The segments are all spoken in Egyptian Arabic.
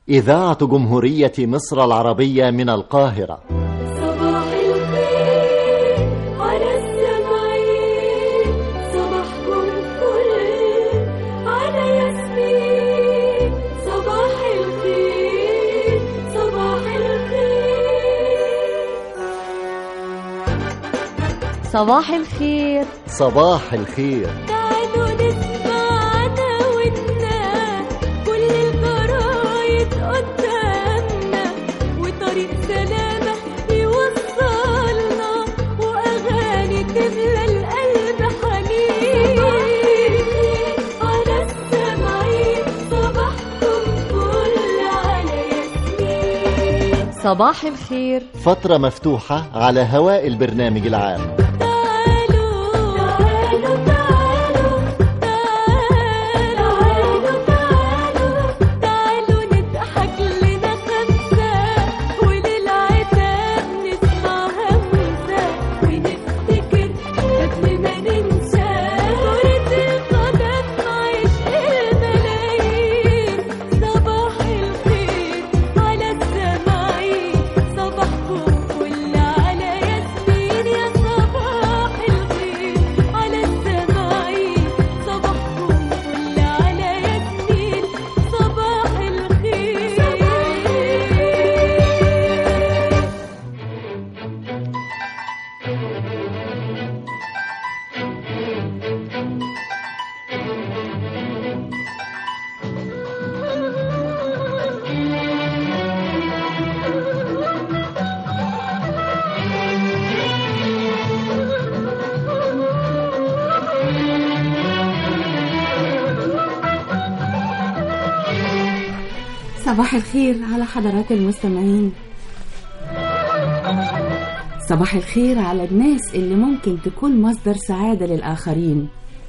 إذاعة جمهورية مصر العربية من القاهرة صباح الخير على السمعين صباحكم فل على ياسمين صباح الخير صباح الخير صباح الخير صباح الخير تعالوا نسمعنا ونا كل الجرايد قدامنا وطريق سلامة يوصلنا وأغاني تملى القلب حنين على السمعين صباحكم فل على ياسمين صباح الخير فترة مفتوحة على هواء البرنامج العام تعالوا تعالوا تعالوا تعالوا تعالوا تعالوا نضحك لنا خمسة وللعتاب نسمع همسة ونفتكر قبل ما ننسى كرة القدم عشق الملايين صباح الخير على السماعين صباحكم فل على ياسمين يا صباح الخير على السماعين صباحكم فل على ياسمين صباح الخير صباح الخير على حضرات المستمعين صباح الخير على الناس اللي ممكن تكون مصدر سعادة للآخرين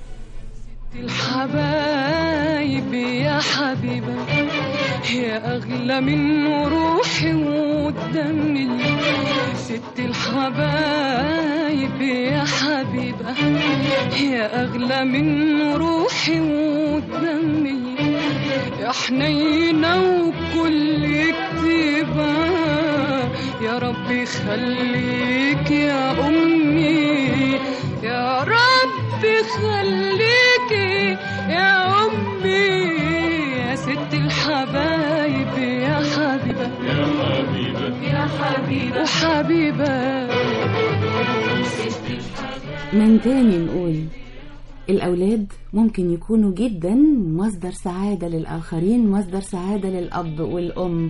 الحبايب يا حبيبة يا أغلى من روحي ودمي ست الحبايب يا حبيبة يا أغلى من روحي ودمي يا حنينة وكل كتيبة يا رب يخليك يا أمي يا رب خليكي يا أمي يا ست الحبايب يا حبيبة يا حبيبة يا حبيبة وحبيبة من تاني نقول الأولاد ممكن يكونوا جدا مصدر سعادة للآخرين مصدر سعادة للأب والأم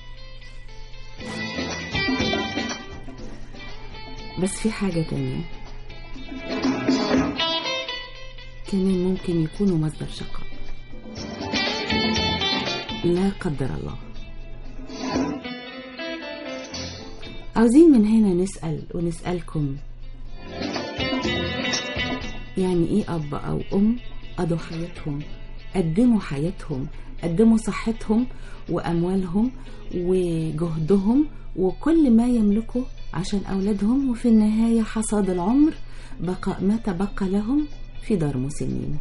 بس في حاجة تانية كمان ممكن يكونوا مصدر شقاء لا قدر الله عاوزين من هنا نسأل ونسألكم يعني ايه اب او ام قضوا حياتهم قدموا حياتهم قدموا صحتهم واموالهم وجهدهم وكل ما يملكوا عشان اولادهم وفي النهايه حصاد العمر بقاء ما تبقى لهم في دار مسنين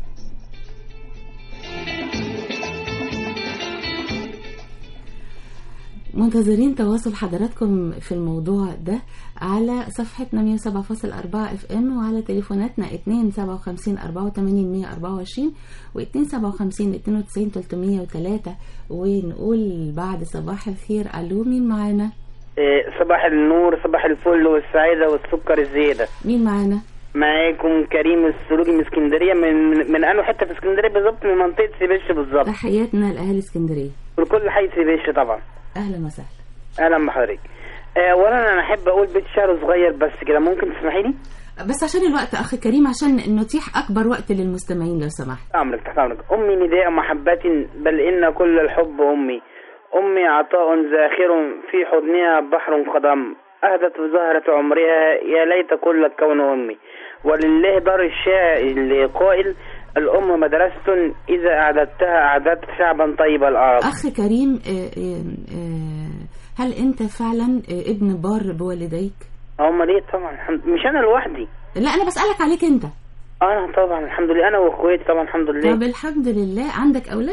منتظرين تواصل حضراتكم في الموضوع ده على صفحتنا 107.4 اف ام وعلى تليفوناتنا 257 84 124 و 257 92 303 ونقول بعد صباح الخير الو مين معانا؟ إيه، صباح النور صباح الفل والسعادة والسكر الزيادة مين معانا؟ معاكم كريم السلوجي من اسكندرية من من, من أنه حتة في اسكندرية بالظبط من منطقة سيبش بالظبط تحياتنا لاهالي اسكندريه والكل حي سيبش طبعا اهلا وسهلا أهلا بحضرتك آه، أولا أنا أحب أقول بيت شعر صغير بس كده ممكن تسمحي لي؟ بس عشان الوقت اخي كريم عشان نتيح اكبر وقت للمستمعين لو سمحت أمرك تحت أمرك أمي نداء محبة بل إن كل الحب أمي أمي عطاء زاخر في حضنها بحر قدم أهدت بزهرة عمرها يا ليت كل الكون أمي ولله دار الشاعر القائل الأم مدرسة إذا أعددتها أعددت شعبا طيب الأرض اخ كريم آه، آه، آه، هل انت فعلا آه، ابن بار بوالديك هم ليه طبعا الحمد- مش أنا لوحدي لا انا بسالك عليك انت أنا طبعا الحمد لله أنا وأخواتي طبعا الحمد طب لله الحمد لله عندك اولاد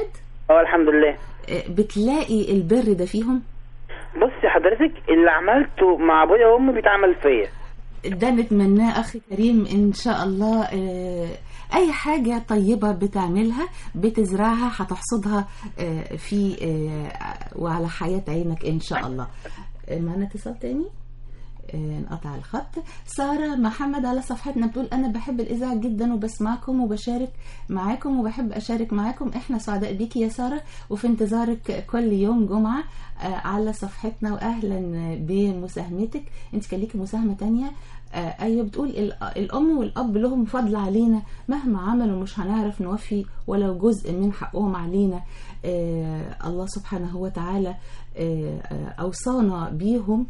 اه الحمد لله آه، بتلاقي البر ده فيهم بصي حضرتك اللي عملته مع ابويا وامي بيتعمل فيا ده نتمناه اخي كريم ان شاء الله آه، اي حاجه طيبه بتعملها بتزرعها هتحصدها آه، في آه، وعلى حياه عينك ان شاء الله آه، معنا اتصال تاني آه، انقطع الخط سارة محمد على صفحتنا بتقول أنا بحب الإذاعة جدا وبسمعكم وبشارك معاكم وبحب أشارك معاكم إحنا سعداء بيكي يا سارة وفي انتظارك كل يوم جمعة آه، على صفحتنا وأهلا بمساهمتك أنت كان ليكي مساهمة تانية آه، أيوة بتقول ال- الأم والأب لهم فضل علينا مهما عملوا مش هنعرف نوفي ولو جزء من حقهم علينا آه، الله سبحانه وتعالى آه، آه، أوصانا بيهم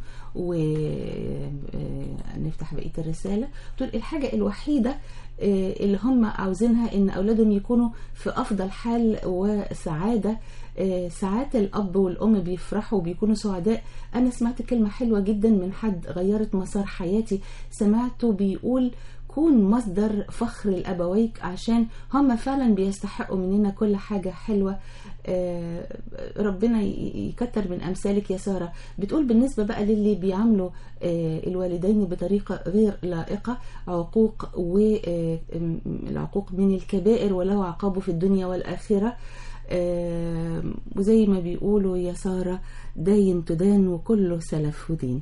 ونفتح بقية الرسالة تقول الحاجة الوحيدة آه، اللي هم عاوزينها ان اولادهم يكونوا في افضل حال وسعاده آه، ساعات الاب والام بيفرحوا وبيكونوا سعداء انا سمعت كلمه حلوه جدا من حد غيرت مسار حياتي سمعته بيقول كون مصدر فخر لابويك عشان هم فعلا بيستحقوا مننا كل حاجه حلوه آه، ربنا ي- يكتر من امثالك يا ساره بتقول بالنسبه بقى للي بيعاملوا آه، الوالدين بطريقه غير لائقه عقوق والعقوق من الكبائر وله عقابه في الدنيا والاخره آه، وزي ما بيقولوا يا ساره داين تدان وكله سلف ودين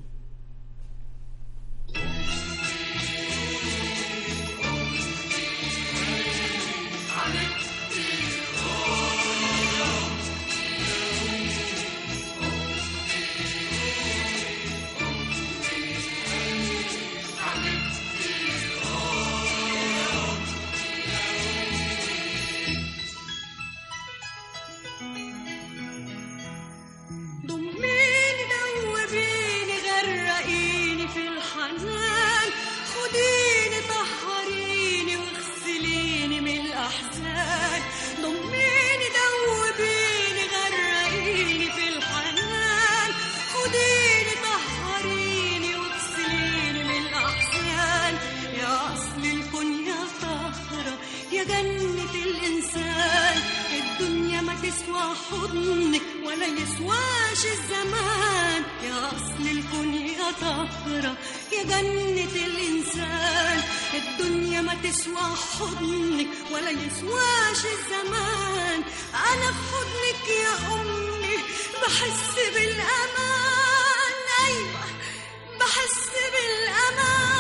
ضميني دوبيني غرقيني في الحنان خديني طهريني واغسليني من الأحزان ضميني دوبيني غرقيني في الحنان خديني طهريني واغسليني من الأحزان يا أصل الكون يا طهرة يا جنة الإنسان الدنيا ما تسوى حضنك ولا يسواش الزمان يا أصل الكون يا طهرة يا جنة الإنسان الدنيا ما تسوى حضنك ولا يسواش الزمان أنا في حضنك يا أمي بحس بالأمان أيوة بحس بالأمان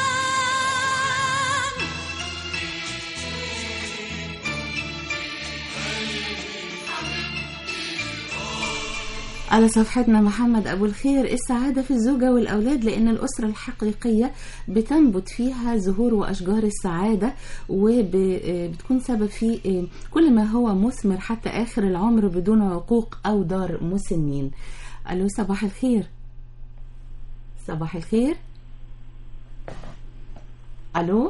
على صفحتنا محمد أبو الخير السعادة في الزوجة والأولاد لأن الأسرة الحقيقية بتنبت فيها زهور وأشجار السعادة وبتكون سبب في كل ما هو مثمر حتى آخر العمر بدون عقوق أو دار مسنين ألو صباح الخير صباح الخير ألو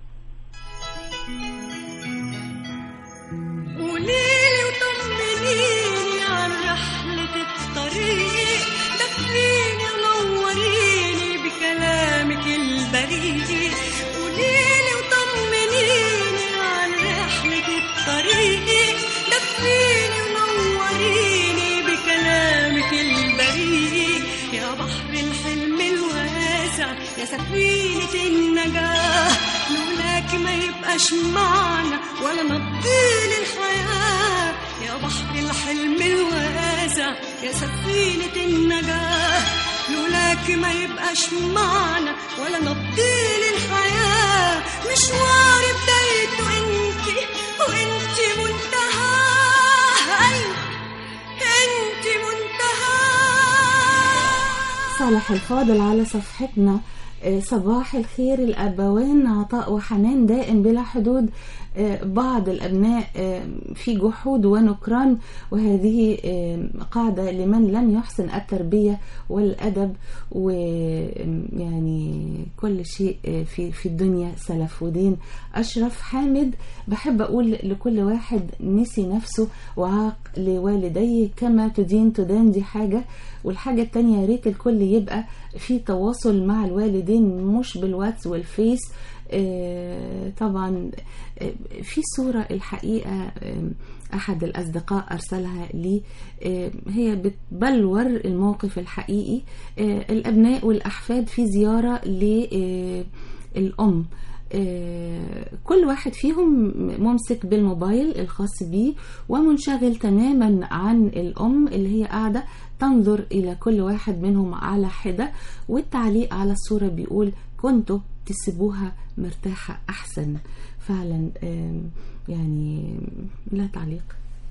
قوليلي وطمنيني عن رحلة الطريق دفيني ونوريني بكلامك البريء قوليلي وطمنيني عن رحلة الطريق دفيني ونوريني بكلامك البريء يا بحر الحلم الواسع يا سفينة النجاة لولاك ما يبقاش معنا ولا نبضيل الحياة يا بحر الحلم الواسع يا سفينة النجاة لولاك ما يبقاش معنا ولا نبضيل الحياة مشواري بدايته انتي وانتي منتهى ايوه انتي منتهى صالح الفاضل على صفحتنا آه، صباح الخير الأبوان عطاء وحنان دائم بلا حدود آه، بعض الأبناء آه، في جحود ونكران وهذه آه، قاعدة لمن لم يحسن التربية والأدب ويعني كل شيء آه، في في الدنيا سلف ودين أشرف حامد بحب أقول لكل واحد نسي نفسه وعاق لوالديه كما تدين تدان دي حاجة والحاجة التانية يا ريت الكل يبقى في تواصل مع الوالدين الولدين مش بالواتس والفيس آه، طبعا آه، في صورة الحقيقة آه، أحد الأصدقاء أرسلها لي آه، هي بتبلور الموقف الحقيقي آه، الأبناء والأحفاد في زيارة للأم آه، كل واحد فيهم ممسك بالموبايل الخاص بيه ومنشغل تماما عن الأم اللي هي قاعدة تنظر إلى كل واحد منهم على حدة والتعليق على الصورة بيقول كنتوا تسيبوها مرتاحة أحسن فعلا آم، يعني لا تعليق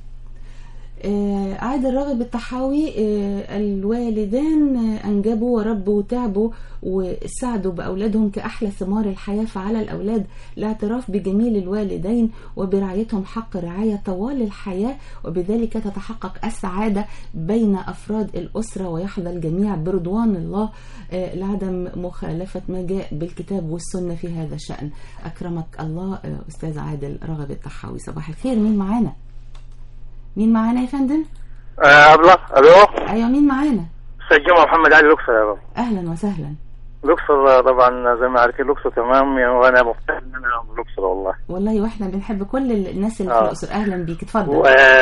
آه، عاد الراغب الطحاوي آه، الوالدان آه، أنجبوا وربوا وتعبوا وساعدوا بأولادهم كأحلى ثمار الحياة فعلى الأولاد الاعتراف بجميل الوالدين وبرعايتهم حق رعاية طوال الحياة وبذلك تتحقق السعادة بين أفراد الأسرة ويحظى الجميع برضوان الله آه، لعدم مخالفة ما جاء بالكتاب والسنة في هذا الشأن أكرمك الله آه، أستاذ عادل راغب الطحاوي صباح الخير مين معانا مين معانا يا فندم آه، أبلة ألو ايوه مين معانا أستاذ جمعة محمد علي الأقصر يا بابا اهلا وسهلا الأقصر آه، طبعا زي ما عارفين الأقصر تمام وأنا مفتقد أنا من الأقصر والله والله واحنا بنحب كل الناس اللي في آه. الاقصر اهلا بيك اتفضل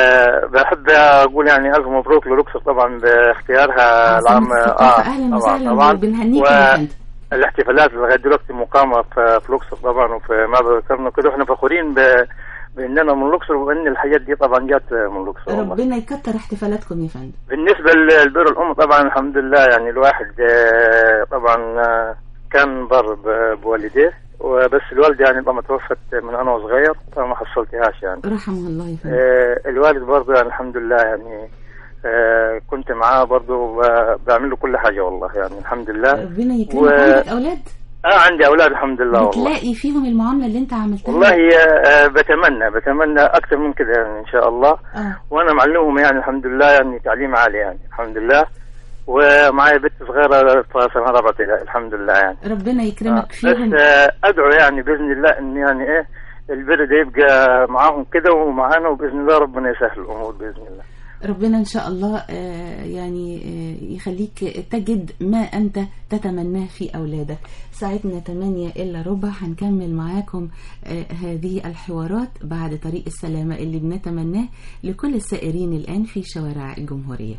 وبحب أقول يعني ألف مبروك للأقصر طبعا باختيارها عاصمة العام الثقافة. أهلاً طبعا وسهلاً طبعا وبنهنيك يا فندم. والاحتفالات لغاية دلوقتي مقامة في في الأقصر طبعا وفي معبد الكرنك وكده واحنا فخورين ب... بأننا من الأقصر وأن الحاجات دي طبعا جات من الأقصر والله. ربنا يكتر احتفالاتكم يا فندم بالنسبة للبر الأم طبعا الحمد لله يعني الواحد آه، طبعا آه، كان بر ب- بوالديه وبس الوالدة يعني طبعا توفت من أنا وصغير فما حصلتهاش يعني رحمه الله يا فندم آه، الوالد برضه يعني الحمد لله يعني آه، كنت معاه برضه ب- بعمل له كل حاجة والله يعني الحمد لله ربنا يكرمك و- عندك اولاد اه عندي أولاد الحمد لله والله بتلاقي فيهم المعامله اللي انت عملتها والله آه، بتمنى بتمنى أكثر من كده يعني إن شاء الله اه وانا معلمهم يعني الحمد لله يعني تعليم عالي يعني الحمد لله ومعي بنت صغيره في سنه رابعه ابتدائي الحمد لله يعني ربنا يكرمك فيهم بس آه، ادعو يعني باذن الله ان يعني ايه البر ده يبقى معاهم كده ومعانا وباذن الله ربنا يسهل الامور باذن الله ربنا ان شاء الله آه، يعني آه، يخليك تجد ما انت تتمناه في اولادك ساعتنا 8 الا ربع هنكمل معاكم آه، هذه الحوارات بعد طريق السلامه اللي بنتمناه لكل السائرين الان في شوارع الجمهوريه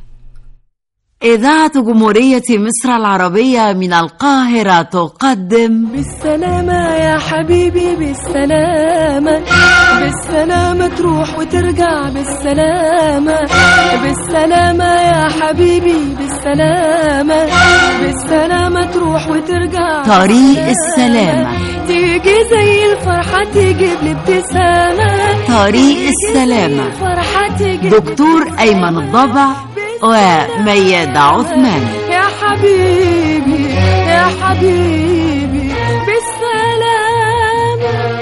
إذاعة جمهورية مصر العربية من القاهرة تقدم بالسلامة يا حبيبي بالسلامة بالسلامة تروح وترجع بالسلامة بالسلامة يا حبيبي بالسلامة بالسلامة تروح وترجع طريق السلامة تيجي زي الفرحة تجيب لي ابتسامة طريق السلامة الفرحة تجيب دكتور أيمن الضبع وميادة عثمان يا حبيبي يا حبيبي بالسلامة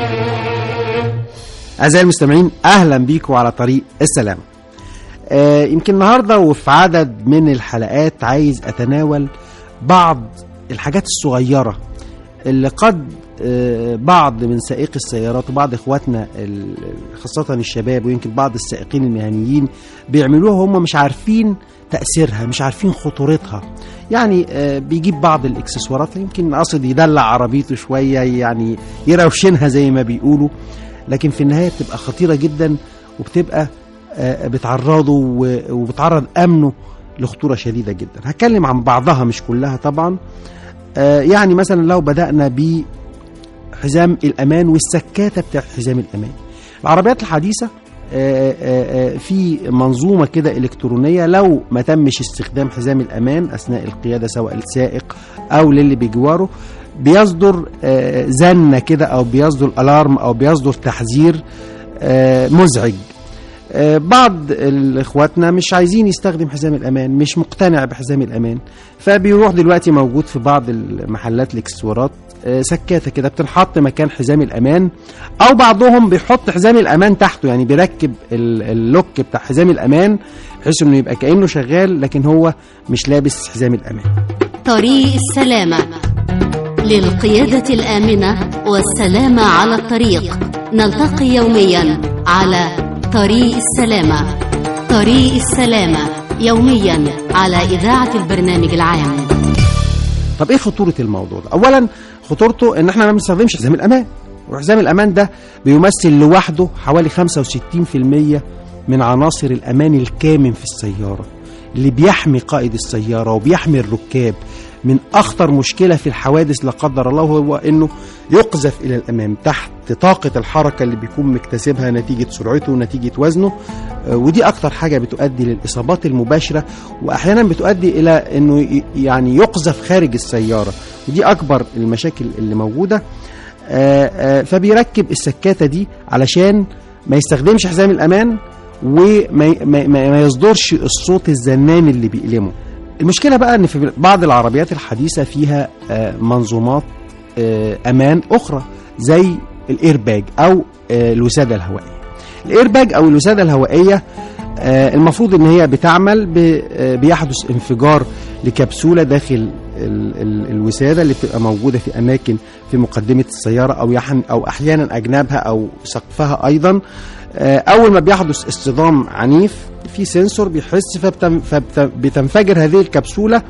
أعزائي المستمعين أهلا بيكم على طريق السلام آه يمكن النهاردة وفي عدد من الحلقات عايز أتناول بعض الحاجات الصغيرة اللي قد آه بعض من سائقي السيارات وبعض إخواتنا ال- خاصة الشباب ويمكن بعض السائقين المهنيين بيعملوها وهم مش عارفين تأثيرها مش عارفين خطورتها يعني آه بيجيب بعض الإكسسوارات يمكن قصد يدلع عربيته شوية يعني يروشنها زي ما بيقولوا لكن في النهايه بتبقى خطيره جدا وبتبقى آه، بتعرضه و- وبتعرض امنه لخطوره شديده جدا هتكلم عن بعضها مش كلها طبعا آه، يعني مثلا لو بدانا بحزام الامان والسكاته بتاع حزام الامان العربيات الحديثه آه، آه، آه، في منظومه كده الكترونيه لو ما تمش استخدام حزام الامان اثناء القياده سواء السائق او للي بيجواره بيصدر آه، زنه كده او بيصدر الارم او بيصدر تحذير آه، مزعج آه، بعض ال- اخواتنا مش عايزين يستخدم حزام الامان مش مقتنع بحزام الامان فبيروح دلوقتي موجود في بعض المحلات الاكسسوارات آه، سكاته كده بتنحط مكان حزام الامان او بعضهم بيحط حزام الامان تحته يعني بيركب ال- اللوك بتاع حزام الامان بحيث انه يبقى كانه شغال لكن هو مش لابس حزام الامان طريق السلامة للقيادة الآمنة والسلامة على الطريق نلتقي يوميا على طريق السلامة طريق السلامة يوميا على إذاعة البرنامج العام طب ايه خطوره الموضوع ده اولا خطورته ان احنا ما بنستخدمش حزام الامان وحزام الامان ده بيمثل لوحده حوالي 65% من عناصر الامان الكامن في السياره اللي بيحمي قائد السياره وبيحمي الركاب من اخطر مشكله في الحوادث لا قدر الله هو انه يقذف الى الامام تحت طاقه الحركه اللي بيكون مكتسبها نتيجه سرعته ونتيجه وزنه آه، ودي اكتر حاجه بتؤدي للاصابات المباشره واحيانا بتؤدي الى انه ي- يعني يقذف خارج السياره ودي اكبر المشاكل اللي موجوده آه، آه، فبيركب السكاته دي علشان ما يستخدمش حزام الامان وما ي- ما- ما ما يصدرش الصوت الزنان اللي بيألمه المشكله بقى ان في بعض العربيات الحديثه فيها آه، منظومات آه، امان اخرى زي الايرباج او آه، الوساده الهوائيه الايرباج او الوساده الهوائيه آه، المفروض ان هي بتعمل ب- آه، بيحدث انفجار لكبسوله داخل ال- ال- الوساده اللي بتبقى موجوده في اماكن في مقدمه السياره او يحن او احيانا اجنابها او سقفها ايضا آه، اول ما بيحدث اصطدام عنيف في سنسور بيحس فبتنفجر هذه الكبسوله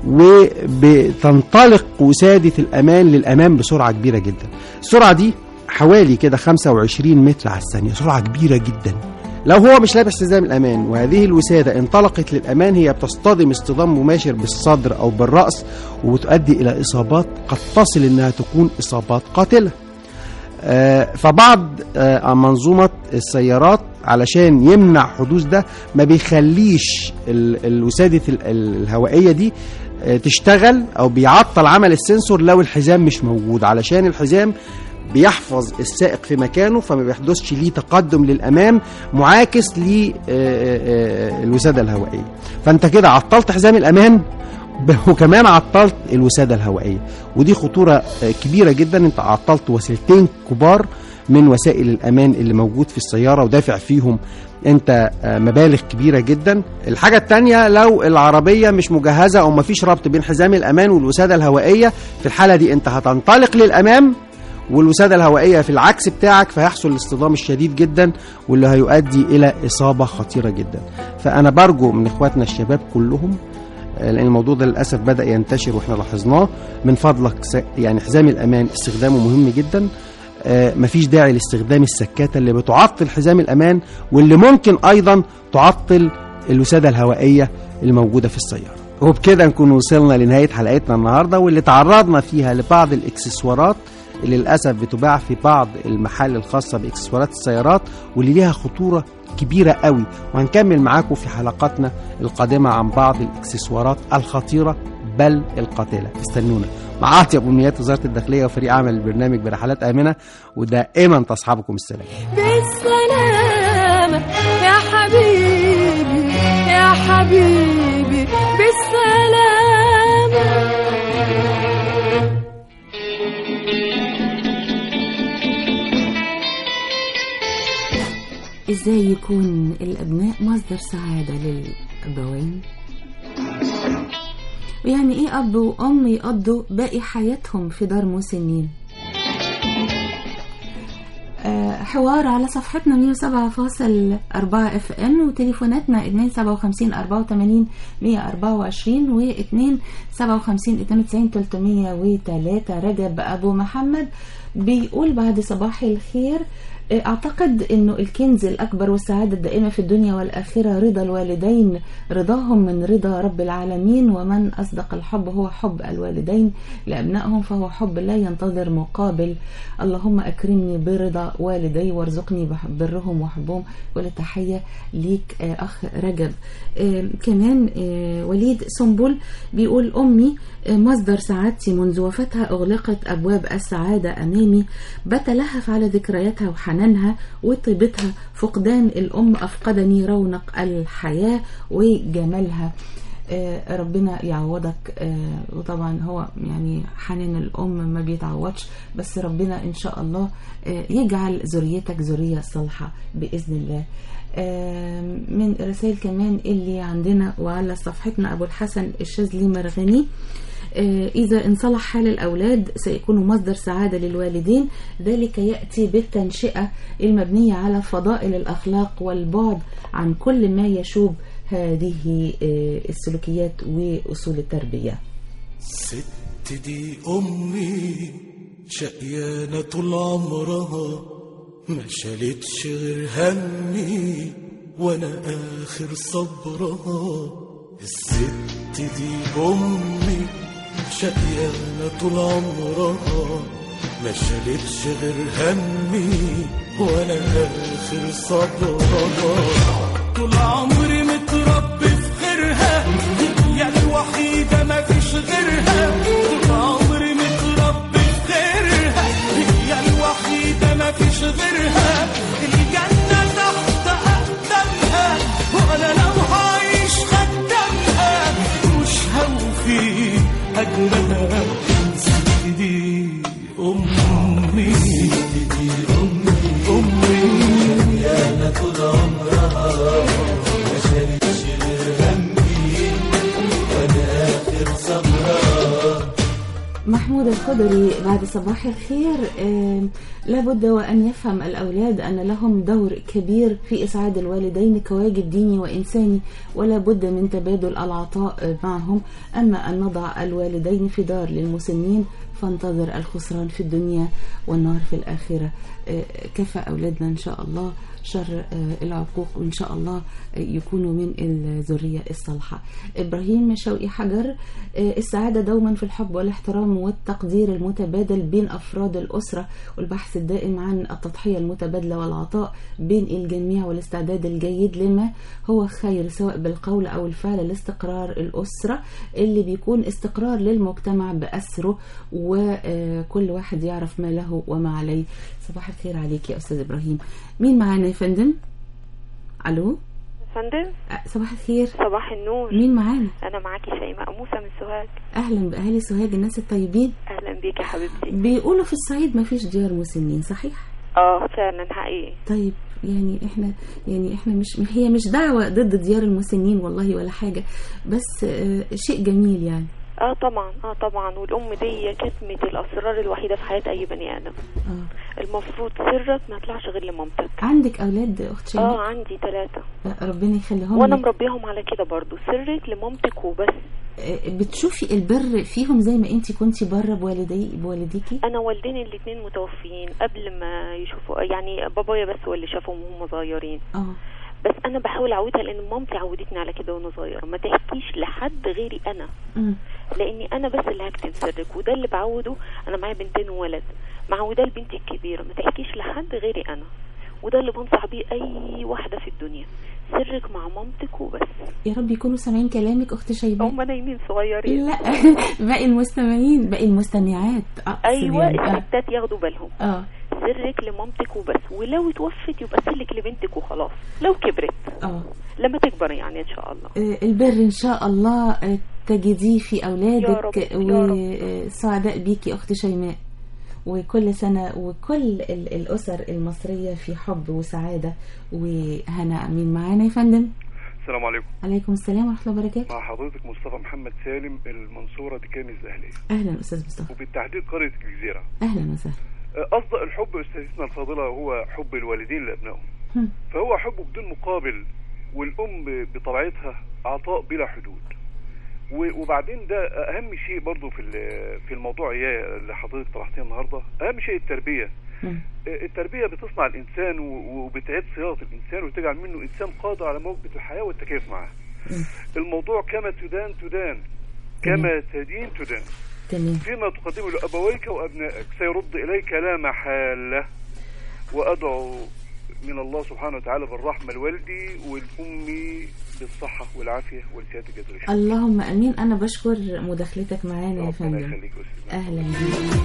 وبتنطلق وساده الامان للامام بسرعه كبيره جدا السرعه دي حوالي كده 25 متر على الثانيه سرعه كبيره جدا لو هو مش لابس حزام الامان وهذه الوساده انطلقت للامان هي بتصطدم اصطدام مباشر بالصدر او بالراس وبتؤدي الى اصابات قد تصل انها تكون اصابات قاتله آه، فبعض آه، منظومة السيارات علشان يمنع حدوث ده ما بيخليش ال- الوسادة ال- ال- الهوائية دي آه، تشتغل أو بيعطل عمل السنسور لو الحزام مش موجود علشان الحزام بيحفظ السائق في مكانه فما بيحدثش ليه تقدم للأمام معاكس للوسادة الهوائية فأنت كده عطلت حزام الأمان ب- وكمان عطلت الوساده الهوائيه ودي خطوره آه، كبيره جدا انت عطلت وسيلتين كبار من وسائل الامان اللي موجود في السياره ودافع فيهم انت آه، مبالغ كبيره جدا الحاجه الثانيه لو العربيه مش مجهزه او مفيش ربط بين حزام الامان والوساده الهوائيه في الحاله دي انت هتنطلق للامام والوساده الهوائيه في العكس بتاعك فيحصل الاصطدام الشديد جدا واللي هيؤدي الى اصابه خطيره جدا فانا برجو من اخواتنا الشباب كلهم آه، لان الموضوع ده للاسف بدا ينتشر واحنا لاحظناه من فضلك س- يعني حزام الامان استخدامه مهم جدا آه، مفيش داعي لاستخدام السكاته اللي بتعطل حزام الامان واللي ممكن ايضا تعطل الوساده الهوائيه الموجوده في السياره وبكده نكون وصلنا لنهايه حلقتنا النهارده واللي تعرضنا فيها لبعض الاكسسوارات اللي للاسف بتباع في بعض المحال الخاصه باكسسوارات السيارات واللي ليها خطوره كبيره قوي وهنكمل معاكم في حلقاتنا القادمه عن بعض الاكسسوارات الخطيره بل القاتله استنونا مع اطيب امنيات وزاره الداخليه وفريق عمل البرنامج برحلات امنه ودائما تصحبكم السلام بالسلامة يا حبيبي يا حبيبي بالسلامة ازاي يكون الابناء مصدر سعاده للابوين ويعني ايه اب وام يقضوا باقي حياتهم في دار مسنين آه، حوار على صفحتنا 107.4 اف ام وتليفوناتنا 257 84 124 و 257 92 303 رجب ابو محمد بيقول بعد صباح الخير آه، اعتقد انه الكنز الاكبر والسعاده الدائمه في الدنيا والاخره رضا الوالدين رضاهم من رضا رب العالمين ومن اصدق الحب هو حب الوالدين لابنائهم فهو حب لا ينتظر مقابل اللهم اكرمني برضا والدي وارزقني بح- برهم وحبهم ولتحيه ليك آه، اخ رجب آه، كمان آه، وليد سنبل بيقول امي آه، مصدر سعادتي منذ وفاتها اغلقت ابواب السعاده امامي بتلهف على ذكرياتها وحنانها وطيبتها فقدان الام افقدني رونق الحياه وجمالها آه، ربنا يعوضك آه، وطبعا هو يعني حنان الأم ما بيتعوضش بس ربنا إن شاء الله آه، يجعل ذريتك ذرية صالحة بإذن الله آه، من رسائل كمان اللي عندنا وعلى صفحتنا أبو الحسن الشاذلي مرغني آه، إذا انصلح حال الأولاد سيكون مصدر سعادة للوالدين ذلك يأتي بالتنشئة المبنية على فضائل الأخلاق والبعد عن كل ما يشوب هذه آه، السلوكيات وأصول التربية ست الست دي أمي شقيانة طول عمرها ما شالتش غير همي وأنا آخر صبرها الست دي أمي شقيانة طول عمرها ما شالتش غير همي وأنا آخر صبرها طول عمري متربي في خيرها هي الوحيدة ما فيش غيرها طول عمري متربي في خيرها هي الوحيدة ما فيش غيرها الجنة تحت أقدامها وأنا لو هعيش خدامها مش هوفي أجرها ست دي أمي ست دي أمي أمي يا أنا طول عمرها ما شالتش غير همي وأنا آخر صبرها محمود الخضري بعد صباح الخير آم، لابد وأن يفهم الأولاد أن لهم دور كبير في إسعاد الوالدين كواجب ديني وإنساني ولا بد من تبادل العطاء آه، معهم أما أن نضع الوالدين في دار للمسنين فانتظر الخسران في الدنيا والنار في الآخرة آه، كفى أولادنا إن شاء الله شر آه، العقوق وإن شاء الله آه، يكونوا من الذرية الصالحة إبراهيم شوقي حجر آه، السعادة دوما في الحب والاحترام والتقدير المتبادل بين أفراد الأسرة والبحث الدائم عن التضحية المتبادلة والعطاء بين الجميع والاستعداد الجيد لما هو خير سواء بالقول أو الفعل لاستقرار الأسرة اللي بيكون استقرار للمجتمع بأسره وكل واحد يعرف ما له وما عليه صباح الخير عليك يا أستاذ إبراهيم مين معانا يا فندم؟ ألو فندم أه، صباح الخير صباح النور مين معانا؟ انا معاكي شيماء موسى من سوهاج أهلا بأهالي سوهاج الناس الطيبين اهلا بيك يا حبيبتي بيقولوا في الصعيد ما فيش ديار مسنين صحيح؟ اه فعلا حقيقي طيب يعني احنا يعني احنا مش هي مش دعوة ضد ديار المسنين والله ولا حاجة بس آه، شيء جميل يعني اه طبعا اه طبعا والام دي كتمة الاسرار الوحيدة في حياة اي بني ادم اه المفروض سرك ما يطلعش غير لمامتك عندك أولاد أخت شيماء؟ اه عندي ثلاثة آه، ربنا يخليهم وانا لك. مربيهم على كده برضو سرك لمامتك وبس آه، بتشوفي البر فيهم زي ما انت كنتي بره بوالدي بوالديكي انا والدين الاتنين متوفيين قبل ما يشوفوا يعني بابايا بس هو اللي شافهم وهم صغيرين اه بس انا بحاول اعودها لان مامتي عودتني على كده وانا صغيره ما تحكيش لحد غيري انا مم. لاني انا بس اللي هكتم سرك وده اللي بعوده انا معايا بنتين وولد معوده لبنتي الكبيره ما تحكيش لحد غيري انا وده اللي بنصح بيه اي واحده في الدنيا سرك مع مامتك وبس يا رب يكونوا سامعين كلامك اخت شيماء هم نايمين صغيرين لا باقي المستمعين باقي المستمعات أقصد ايوه يعني. آه. الستات ياخدوا بالهم اه سرك لمامتك وبس ولو اتوفت يبقى سرك لبنتك وخلاص لو كبرت اه لما تكبر يعني ان شاء الله آه، البر ان شاء الله آه، تجديه في يا اولادك رب، يا رب. وسعداء بيكي اخت شيماء وكل سنة وكل ال- الأسر المصرية في حب وسعادة وهنا مين معانا يا فندم السلام عليكم عليكم السلام ورحمة الله وبركاته مع حضرتك مصطفى محمد سالم المنصورة دكان الزهلية أهلا أستاذ مصطفى وبالتحديد قرية الجزيرة أهلا وسهلا أه، أصدق الحب أستاذتنا الفاضلة هو حب الوالدين لأبنائهم هم. فهو حب بدون مقابل والأم بطبيعتها عطاء بلا حدود و- وبعدين ده أهم شيء برضو في ال- في الموضوع إياه اللي حضرتك طرحتيه النهاردة أهم شيء التربية مم. التربية بتصنع الإنسان و- وبتعيد صياغة الإنسان وتجعل منه إنسان قادر على مواجهة الحياة والتكيف معها الموضوع كما تدان تدان كما تدين تدان تمام فيما تقدمه لأبويك وأبنائك سيرد إليك لا محالة وأدعو من الله سبحانه وتعالى بالرحمة لوالدي والأمي بالصحة والعافية والسيادة الجزائرية اللهم امين انا بشكر مداخلتك معانا يا ربنا فندم يخليك يا أستاذ اهلا بيك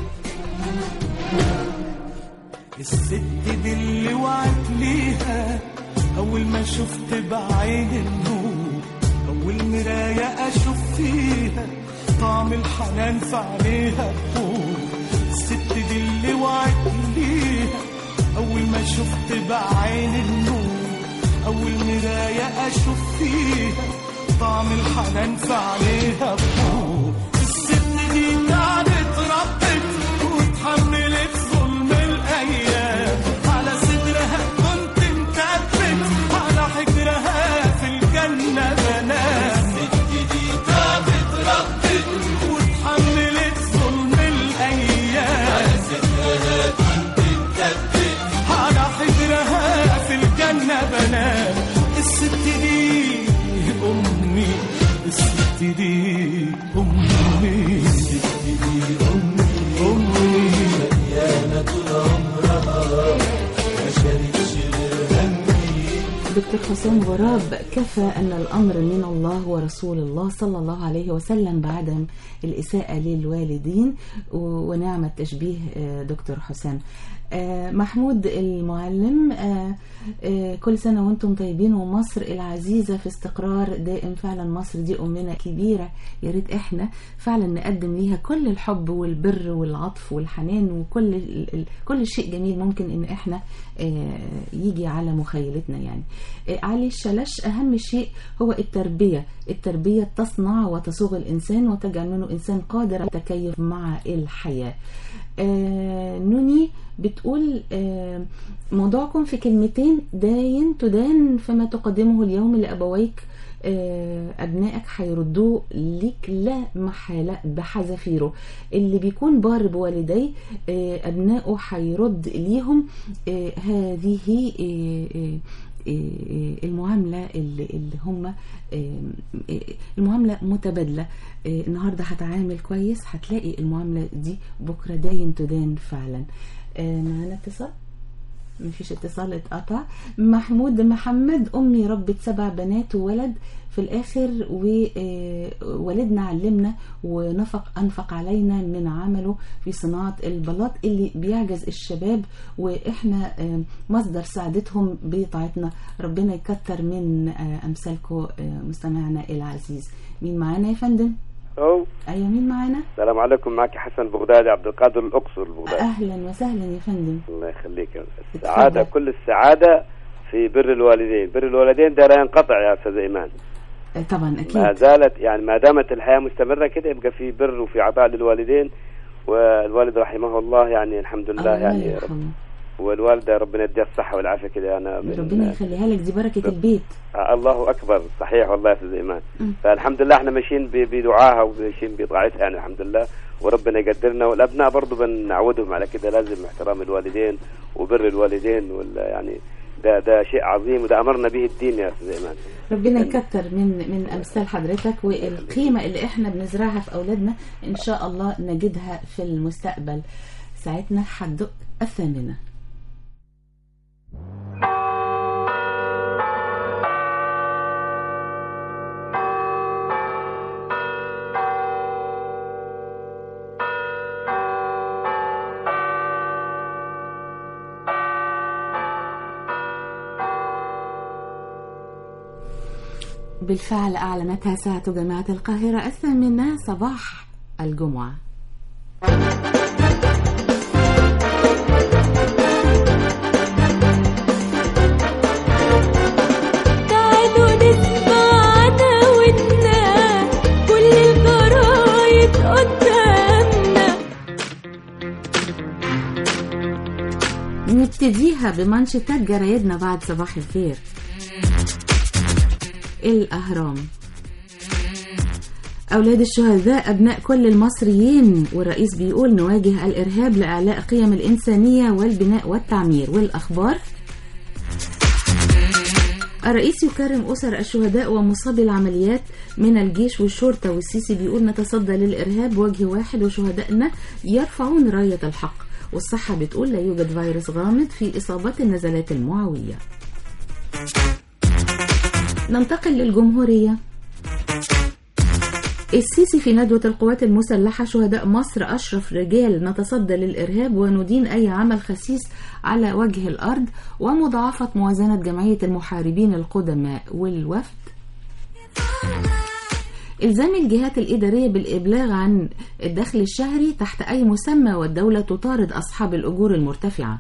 الست دي اللي وعد ليها أول ما شفت بعين النور أول مراية أشوف فيها طعم الحنان في عينيها بخور الست دي اللي وعد ليها أول ما شفت بعين النور أول مراية أشوف فيها طعم الحنان في عينيها بخور الست دي تعبت ربت واتحملت ظلم الأيام على صدرها كنت مكبت على حجرها في الجنة بنام الست دي تعبت ربت واتحملت ست دي أمي ست دي أمي أمي مليانة طول عمرها ما شالتش غير همي دكتور حسام غراب كفى أن الأمر من الله ورسول الله صلى الله عليه وسلم بعدم الإساءة للوالدين و- ونعم التشبيه آه، دكتور حسام آه، محمود المعلم آه، آه، كل سنة وانتم طيبين ومصر العزيزة في استقرار دائم فعلا مصر دي أمنا كبيرة يا ريت احنا فعلا نقدم ليها كل الحب والبر والعطف والحنان وكل ال- ال- كل شيء جميل ممكن ان احنا آه، يجي على مخيلتنا يعني آه، علي الشلش أهم شيء هو التربية التربية تصنع وتصوغ الإنسان وتجعل منه إنسان قادر على التكيف مع الحياة آه نوني بتقول آه موضوعكم في كلمتين داين تدان فما تقدمه اليوم لأبويك آه، أبنائك هيردوه ليك لا محالة بحذافيره اللي بيكون بار بوالديه آه، أبنائه هيرد ليهم آه، هذه آه، آه، آه، المعاملة اللي اللي هم آه، آه، المعاملة متبادلة آه، النهاردة هتعامل كويس هتلاقي المعاملة دي بكرة داين تدان فعلا آه، معانا اتصال مفيش اتصال اتقطع محمود محمد امي ربت سبع بنات وولد في الاخر ووالدنا علمنا ونفق انفق علينا من عمله في صناعه البلاط اللي بيعجز الشباب واحنا آه، مصدر سعادتهم بطاعتنا ربنا يكتر من آه، امثالكم آه، مستمعنا العزيز مين معانا يا فندم أو ايوه مين معانا السلام عليكم معك حسن بغدادي عبد القادر الأقصر البغدادي اهلا وسهلا يا فندم الله يخليك السعادة كل السعادة في بر الوالدين بر الوالدين ده لا ينقطع يا أستاذ إيمان آه، طبعا اكيد ما زالت يعني ما دامت الحياة مستمرة كده يبقى في بر وفي عطاء للوالدين والوالد رحمه الله يعني الحمد لله الله يعني يرحمه. والوالدة ربنا يديها الصحة والعافية كده أنا من ربنا يخليها لك دي بركه البيت آه، الله اكبر صحيح والله يا استاذ ايمان مم. فالحمد لله احنا ماشيين ب- بدعاها وماشيين بطاعتها يعني الحمد لله وربنا يقدرنا والابناء برضه بنعودهم على كده لازم احترام الوالدين وبر الوالدين ولا يعني ده ده شيء عظيم وده امرنا به الدين يا استاذ ايمان ربنا يكتر من من امثال حضرتك والقيمه اللي احنا بنزرعها في اولادنا ان شاء الله نجدها في المستقبل ساعتنا هتدق الثامنه بالفعل أعلنتها ساعة جامعة القاهرة الثامنة صباح الجمعة تعالوا نسمع عداوتنا كل الجرايد قدامنا نبتديها بمانشيتات جرايدنا بعد صباح الخير الأهرام أولاد الشهداء أبناء كل المصريين والرئيس بيقول نواجه الإرهاب لإعلاء قيم الإنسانية والبناء والتعمير والأخبار الرئيس يكرم أسر الشهداء ومصابي العمليات من الجيش والشرطة والسيسي بيقول نتصدى للإرهاب وجه واحد وشهدائنا يرفعون راية الحق والصحة بتقول لا يوجد فيروس غامض في إصابات النزلات المعوية ننتقل للجمهورية السيسي في ندوة القوات المسلحة شهداء مصر أشرف رجال نتصدى للإرهاب وندين أي عمل خسيس على وجه الأرض ومضاعفة موازنة جمعية المحاربين القدماء والوفد إلزام الجهات الإدارية بالإبلاغ عن الدخل الشهري تحت أي مسمى والدولة تطارد أصحاب الأجور المرتفعة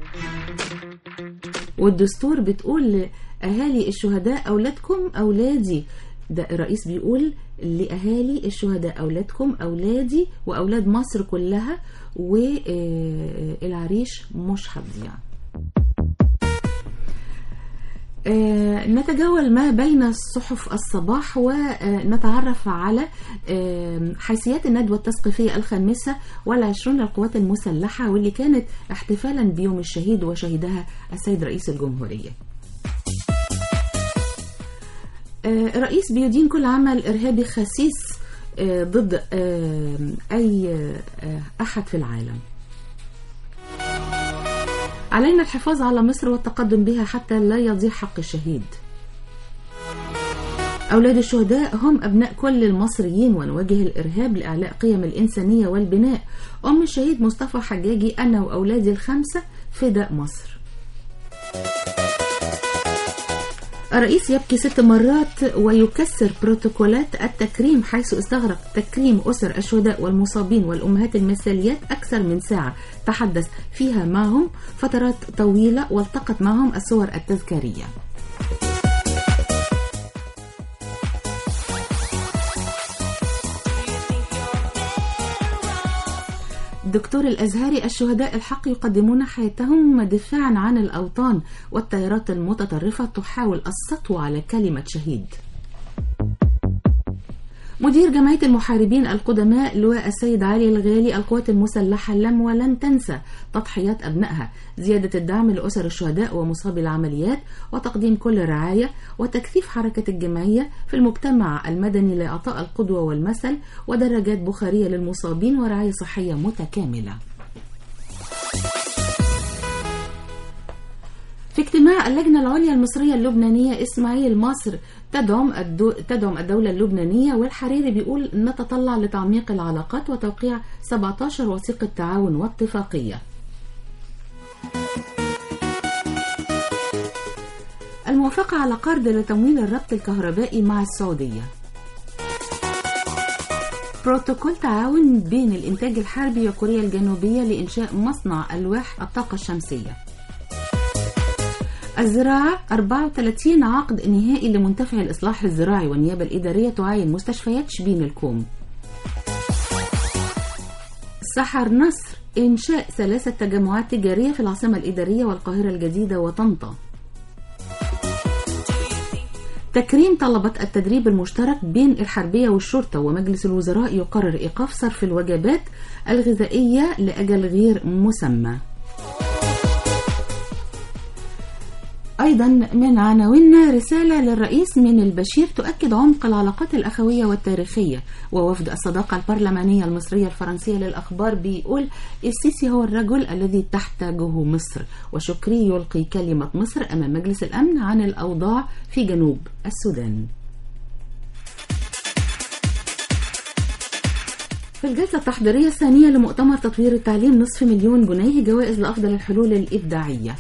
والدستور بتقول لأهالي الشهداء أولادكم أولادي ده الرئيس بيقول لأهالي الشهداء أولادكم أولادي وأولاد مصر كلها والعريش مش هتضيع آه، نتجول ما بين الصحف الصباح ونتعرف على آه، حيثيات الندوة التثقيفية الخامسة والعشرون للقوات المسلحة واللي كانت احتفالا بيوم الشهيد وشهدها السيد رئيس الجمهورية آه، الرئيس بيدين كل عمل إرهابي خسيس آه، ضد آه، أي آه، أحد في العالم علينا الحفاظ على مصر والتقدم بها حتى لا يضيع حق الشهيد أولاد الشهداء هم أبناء كل المصريين ونواجه الإرهاب لإعلاء قيم الإنسانية والبناء أم الشهيد مصطفى حجاجي أنا وأولادي الخمسة فداء مصر الرئيس يبكي ست مرات ويكسر بروتوكولات التكريم حيث استغرق تكريم أسر الشهداء والمصابين والأمهات المثاليات أكثر من ساعة تحدث فيها معهم فترات طويلة والتقط معهم الصور التذكارية دكتور الأزهري الشهداء الحق يقدمون حياتهم دفاعا عن الأوطان والتيارات المتطرفة تحاول السطو على كلمة شهيد مدير جمعية المحاربين القدماء لواء السيد علي الغالي القوات المسلحة لم ولن تنسى تضحيات أبنائها زيادة الدعم لأسر الشهداء ومصابي العمليات وتقديم كل رعاية وتكثيف حركة الجمعية في المجتمع المدني لإعطاء القدوة والمثل ودراجات بخارية للمصابين ورعاية صحية متكاملة في اجتماع اللجنة العليا المصرية اللبنانية إسماعيل مصر تدعم الدو... تدعم الدولة اللبنانية والحريري بيقول نتطلع لتعميق العلاقات وتوقيع 17 وثيقة تعاون واتفاقية الموافقة على قرض لتمويل الربط الكهربائي مع السعودية بروتوكول تعاون بين الإنتاج الحربي وكوريا الجنوبية لإنشاء مصنع ألواح الطاقة الشمسية الزراعة 34 عقد نهائي لمنتفع الإصلاح الزراعي والنيابة الإدارية تعاين مستشفيات شبين الكوم سحر نصر إنشاء ثلاثة تجمعات تجارية في العاصمة الإدارية والقاهرة الجديدة وطنطا تكريم طلبة التدريب المشترك بين الحربية والشرطة ومجلس الوزراء يقرر إيقاف صرف الوجبات الغذائية لأجل غير مسمى أيضا من عناويننا رسالة للرئيس من البشير تؤكد عمق العلاقات الأخوية والتاريخية ووفد الصداقة البرلمانية المصرية الفرنسية للأخبار بيقول السيسي هو الرجل الذي تحتاجه مصر وشكري يلقي كلمة مصر أمام مجلس الأمن عن الأوضاع في جنوب السودان في الجلسة التحضيرية الثانية لمؤتمر تطوير التعليم نصف مليون جنيه جوائز لأفضل الحلول الإبداعية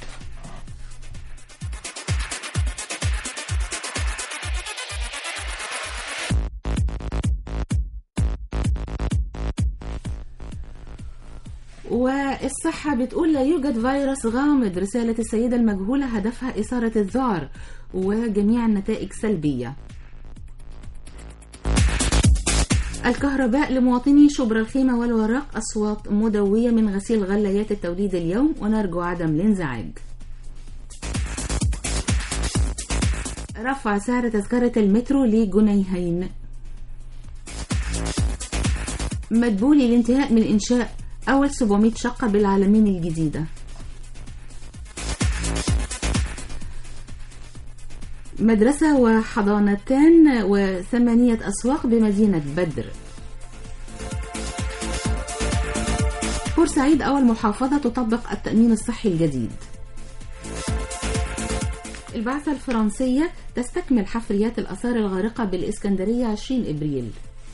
والصحة بتقول لا يوجد فيروس غامض رسالة السيدة المجهولة هدفها إثارة الذعر وجميع النتائج سلبية الكهرباء لمواطني شبرا الخيمة والوراق أصوات مدوية من غسيل غليات التوليد اليوم ونرجو عدم الانزعاج رفع سعر تذكرة المترو لجنيهين مدبولي الانتهاء من إنشاء أول 700 شقة بالعالمين الجديدة مدرسة وحضانتان وثمانية أسواق بمدينة بدر بورسعيد أول محافظة تطبق التأمين الصحي الجديد البعثة الفرنسية تستكمل حفريات الآثار الغارقة بالإسكندرية 20 إبريل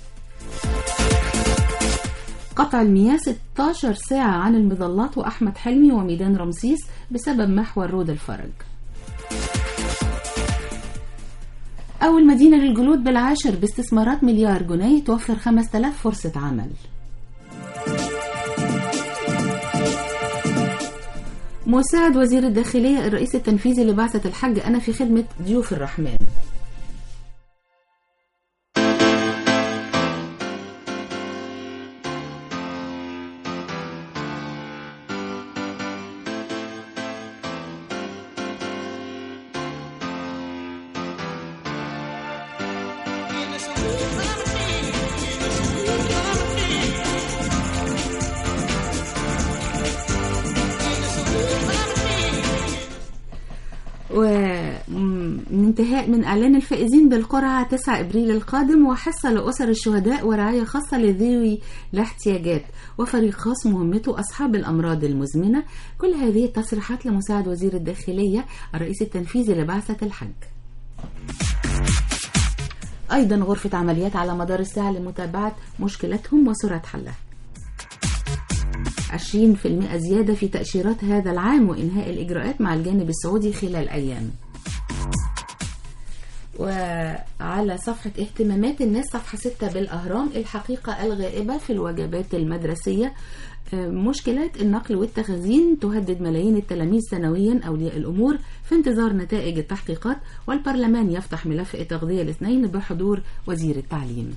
قطع المياه 16 ساعة عن المظلات وأحمد حلمي وميدان رمسيس بسبب محور رود الفرج أول مدينة للجلود بالعاشر باستثمارات مليار جنيه توفر 5000 فرصة عمل مساعد وزير الداخلية الرئيس التنفيذي لبعثة الحج أنا في خدمة ضيوف الرحمن الانتهاء من إعلان الفائزين بالقرعة 9 إبريل القادم وحصة لأسر الشهداء ورعاية خاصة لذوي الاحتياجات وفريق خاص مهمته أصحاب الأمراض المزمنة كل هذه التصريحات لمساعد وزير الداخلية الرئيس التنفيذي لبعثة الحج أيضا غرفة عمليات على مدار الساعة لمتابعة مشكلتهم وسرعة حلها 20% زيادة في تأشيرات هذا العام وإنهاء الإجراءات مع الجانب السعودي خلال أيام وعلى صفحة اهتمامات الناس صفحة 6 بالأهرام الحقيقة الغائبة في الوجبات المدرسية آه، مشكلات النقل والتخزين تهدد ملايين التلاميذ سنويا أولياء الأمور في انتظار نتائج التحقيقات والبرلمان يفتح ملف التغذية الاثنين بحضور وزير التعليم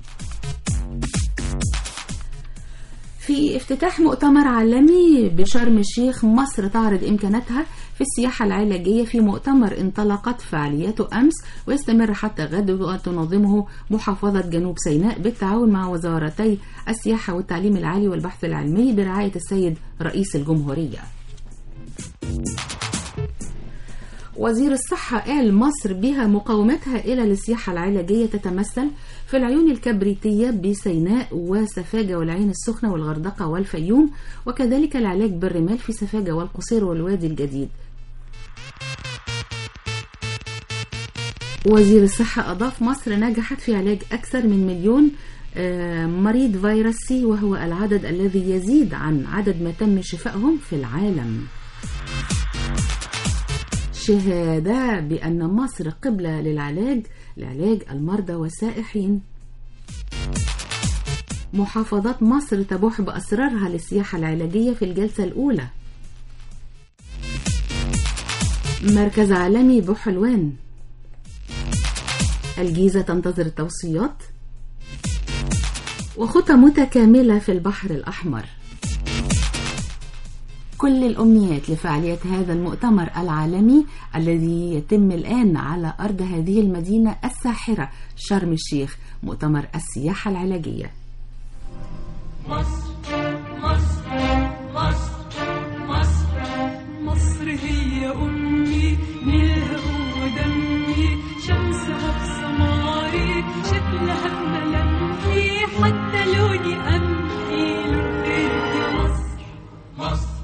في افتتاح مؤتمر عالمي بشرم الشيخ مصر تعرض إمكاناتها في السياحة العلاجية في مؤتمر انطلقت فعالياته أمس ويستمر حتى غد وتنظمه محافظة جنوب سيناء بالتعاون مع وزارتي السياحة والتعليم العالي والبحث العلمي برعاية السيد رئيس الجمهورية وزير الصحة قال مصر بها مقاومات هائلة للسياحة العلاجية تتمثل في العيون الكبريتية بسيناء وسفاجة والعين السخنة والغردقة والفيوم وكذلك العلاج بالرمال في سفاجة والقصير والوادي الجديد وزير الصحة أضاف مصر نجحت في علاج أكثر من مليون آه، مريض فيروس سي وهو العدد الذي يزيد عن عدد ما تم شفائهم في العالم شهادة بأن مصر قبلة للعلاج لعلاج المرضى والسائحين محافظات مصر تبوح بأسرارها للسياحة العلاجية في الجلسة الأولى مركز عالمي بحلوان الجيزة تنتظر التوصيات وخطى متكاملة في البحر الأحمر كل الأمنيات لفعالية هذا المؤتمر العالمي الذي يتم الآن على أرض هذه المدينة الساحرة شرم الشيخ مؤتمر السياحة العلاجية مصر مصر مصر مصر مصر هي أمي نيلها هو دمي شمسها في سماري شكلها في ملامحي حتى لوني قمحي لونك يا مصر مصر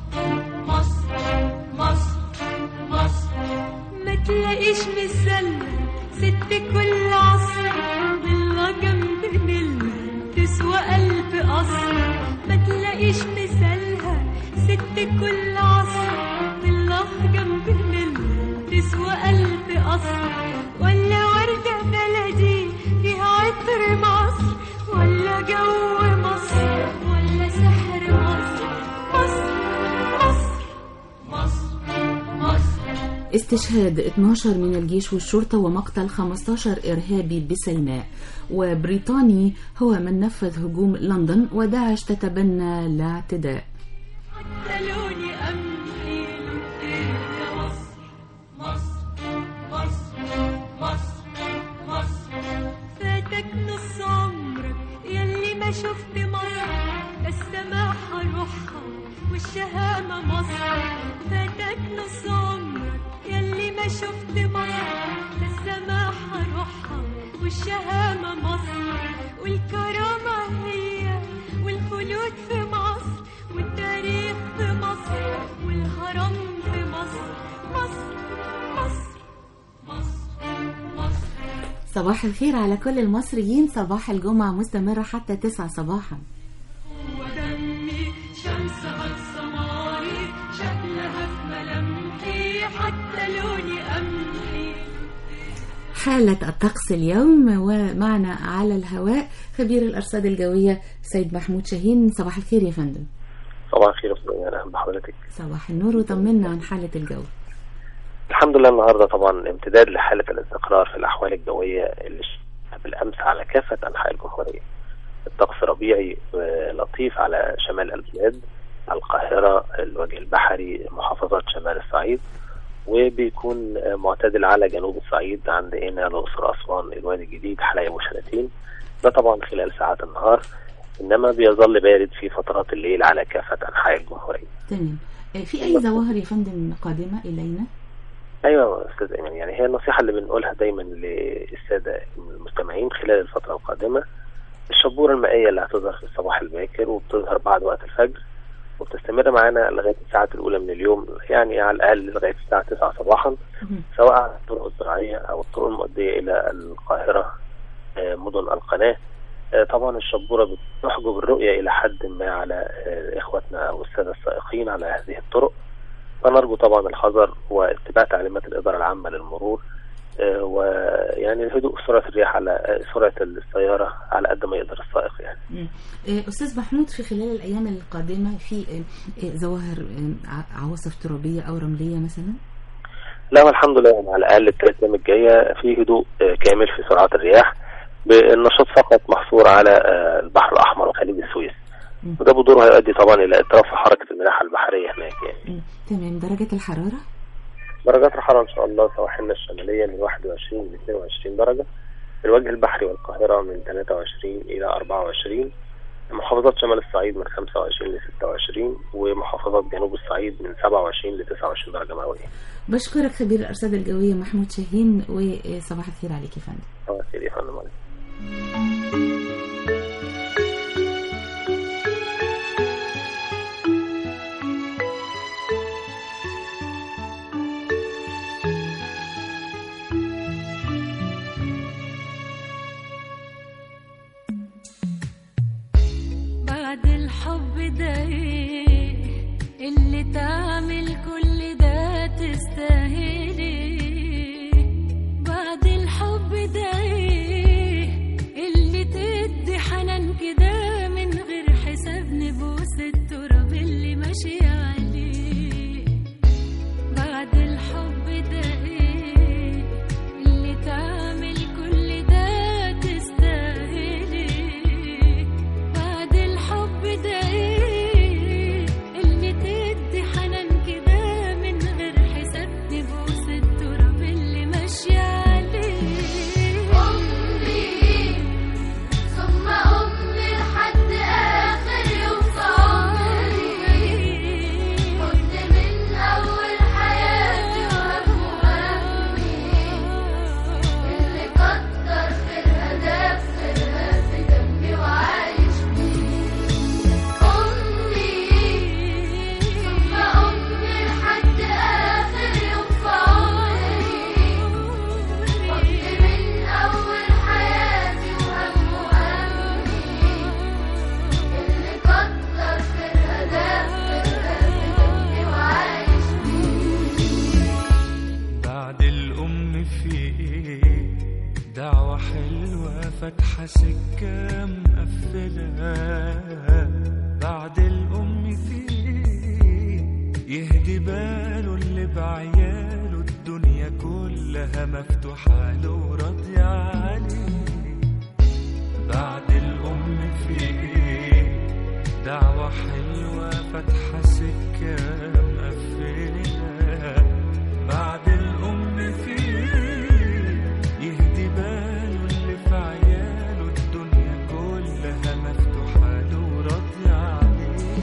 مصر مصر مصر ما تلاقيش مثالها ست كل عصر ضلة جنب نيلها تسوى ألف قصر ما تلاقيش مثالها ست كل عصر ضلة جنب نيلها تسوى ألف قصر ولا وردة بلدي فيها عطر مصر ولا جو مصر ولا سحر مصر مصر مصر مصر مصر استشهاد 12 من الجيش والشرطة ومقتل 15 إرهابي بسيناء وبريطاني هو من نفذ هجوم لندن وداعش تتبنى الاعتداء لوني قمحي لونك يا مصر مصر مصر مصر مصر فاتك نص عمرك يلي ما شفت مصر لا السماحة روحها والشهامة مصر فاتك نص عمرك يلي ما شفت مصر لا السماحة روحها والشهامة مصر والكرامة هي والخلود في مصر والتاريخ في مصر والهرم في مصر مصر مصر مصر مصر صباح الخير على كل المصريين صباح الجمعة مستمرة حتى 9 صباحا ودمي شمسها السماري شكلها في ملامحي حتى لوني قمحي حالة الطقس اليوم ومعنا على الهواء خبير الأرصاد الجوية سيد محمود شاهين صباح الخير يا فندم صباح الخير يا أستاذ اهلا بحضرتك صباح النور وطمنا عن حالة الجو الحمد لله النهارده طبعا امتداد لحاله الاستقرار في الاحوال الجويه اللي شفناها بالامس على كافه انحاء الجمهوريه. الطقس ربيعي آه، لطيف على شمال البلاد القاهره الوجه البحري محافظات شمال الصعيد وبيكون آه، معتدل على جنوب الصعيد عند هنا الاقصر اسوان الوادي الجديد حلايب وشلاتين ده طبعا خلال ساعات النهار انما بيظل بارد في فترات الليل على كافه انحاء الجمهوريه. تمام آه، في أي ظواهر يا فندم قادمة إلينا؟ ايوه يا استاذ ايمن يعني هي النصيحه اللي بنقولها دايما للساده المستمعين خلال الفتره القادمه الشبوره المائيه اللي هتظهر في الصباح الباكر وبتظهر بعد وقت الفجر وبتستمر معانا لغايه الساعات الاولى من اليوم يعني على الاقل لغايه الساعه 9 صباحا سواء على الطرق الزراعيه او الطرق المؤديه الى القاهره آه، مدن القناه آه، طبعا الشبوره بتحجب الرؤيه الى حد ما على آه، اخواتنا او الساده السائقين على هذه الطرق فنرجو طبعا الحذر واتباع تعليمات الاداره العامه للمرور آه، ويعني الهدوء في سرعه الرياح على آه، سرعه السياره على قد ما يقدر السائق يعني مم. آه، أستاذ محمود في خلال الأيام القادمة في آه، آه، ظواهر آه، ع- عواصف ترابية أو رملية مثلا لا والحمد لله يعني على الاقل الثلاث ايام الجايه في هدوء آه، كامل في سرعات الرياح بالنشاط فقط محصور على آه، البحر الاحمر وخليج السويس وده بدوره هيؤدي طبعا الى اضطراب في حركه الملاحه البحريه هناك يعني مم. تمام درجة الحرارة درجات الحراره ان شاء الله سواحلنا الشماليه من 21 ل 22 درجه الوجه البحري والقاهره من 23 الى 24 محافظات شمال الصعيد من 25 ل 26 ومحافظات جنوب الصعيد من 27 ل 29 درجه مئويه. بشكرك خبير الأرصاد الجوية محمود شاهين وصباح الخير عليك يا فندم اه سيدي يا فندم عليكم. بعد الحب ده ايه اللي تعمل كل ده تستاهلي بعد الحب ده ايه اللي تدي حنان كده من غير حساب نبوس التراب اللي ماشي عليه بعد الحب ده ايه اللي تعمل كل ده تستاهلي بعد الحب ده ايه اللي تدي حنان كده من غير حساب نبوس التراب اللي ماشية عليه أمي ثم أمي لحد آخر يوم في عمري كنت من أول حياتي وهم وهمي اللي كتر خيرها ده خيرها في دمي وعايش أمي ثم أمي لحد آخر يوم في عمري كنت من أول حياتي وهم وهمي اللي كتر خيرها ده خيرها في دمي وعايش بعد الأم في إيه دعوة حلوة فاتحة سكة مقفلة بعد الأم في إيه يهدي باله اللي بعياله الدنيا كلها مفتوحة له وراضية عليه بعد الأم في إيه دعوة حلوة فاتحة سكة مقفلة بعد الأم في يهدي باله اللي في عياله الدنيا كلها مفتوحة له وراضية عليه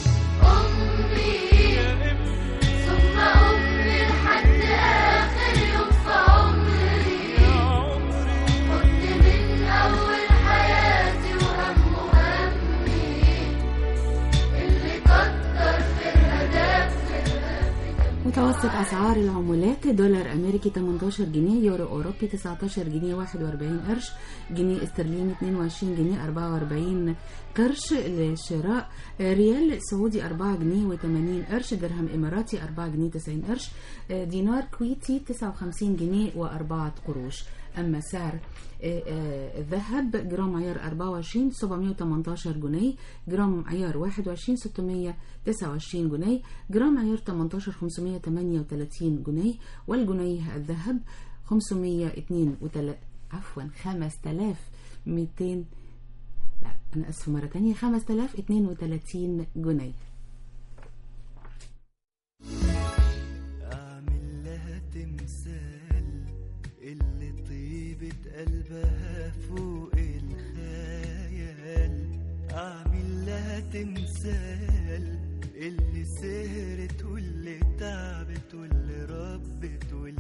أمي ثم أمي لحد آخر يوم في عمري كنت من أول حياتي وهم همي اللي كتر خيرها ده خيرها متوسط أسعار العملات دولار أمريكي 18 جنيه يورو أوروبي 19 جنيه 41 قرش جنيه استرليني 22 جنيه 44 قرش للشراء ريال سعودي 4 جنيه و80 قرش درهم إماراتي 4 جنيه 90 قرش دينار كويتي 59 جنيه و4 قروش أما سعر آه، آه، الذهب جرام عيار 24 718 جنيه جرام عيار 21 629 جنيه جرام عيار 18 538 جنيه والجنيه الذهب 532 عفوا 5200 لا أنا أسفة مرة تانية 5032 جنيه أعمل لها تمثال اللي طيبة قلبها فوق الخيال أعمل لها تمثال اللي سهرت واللي تعبت واللي ربت واللي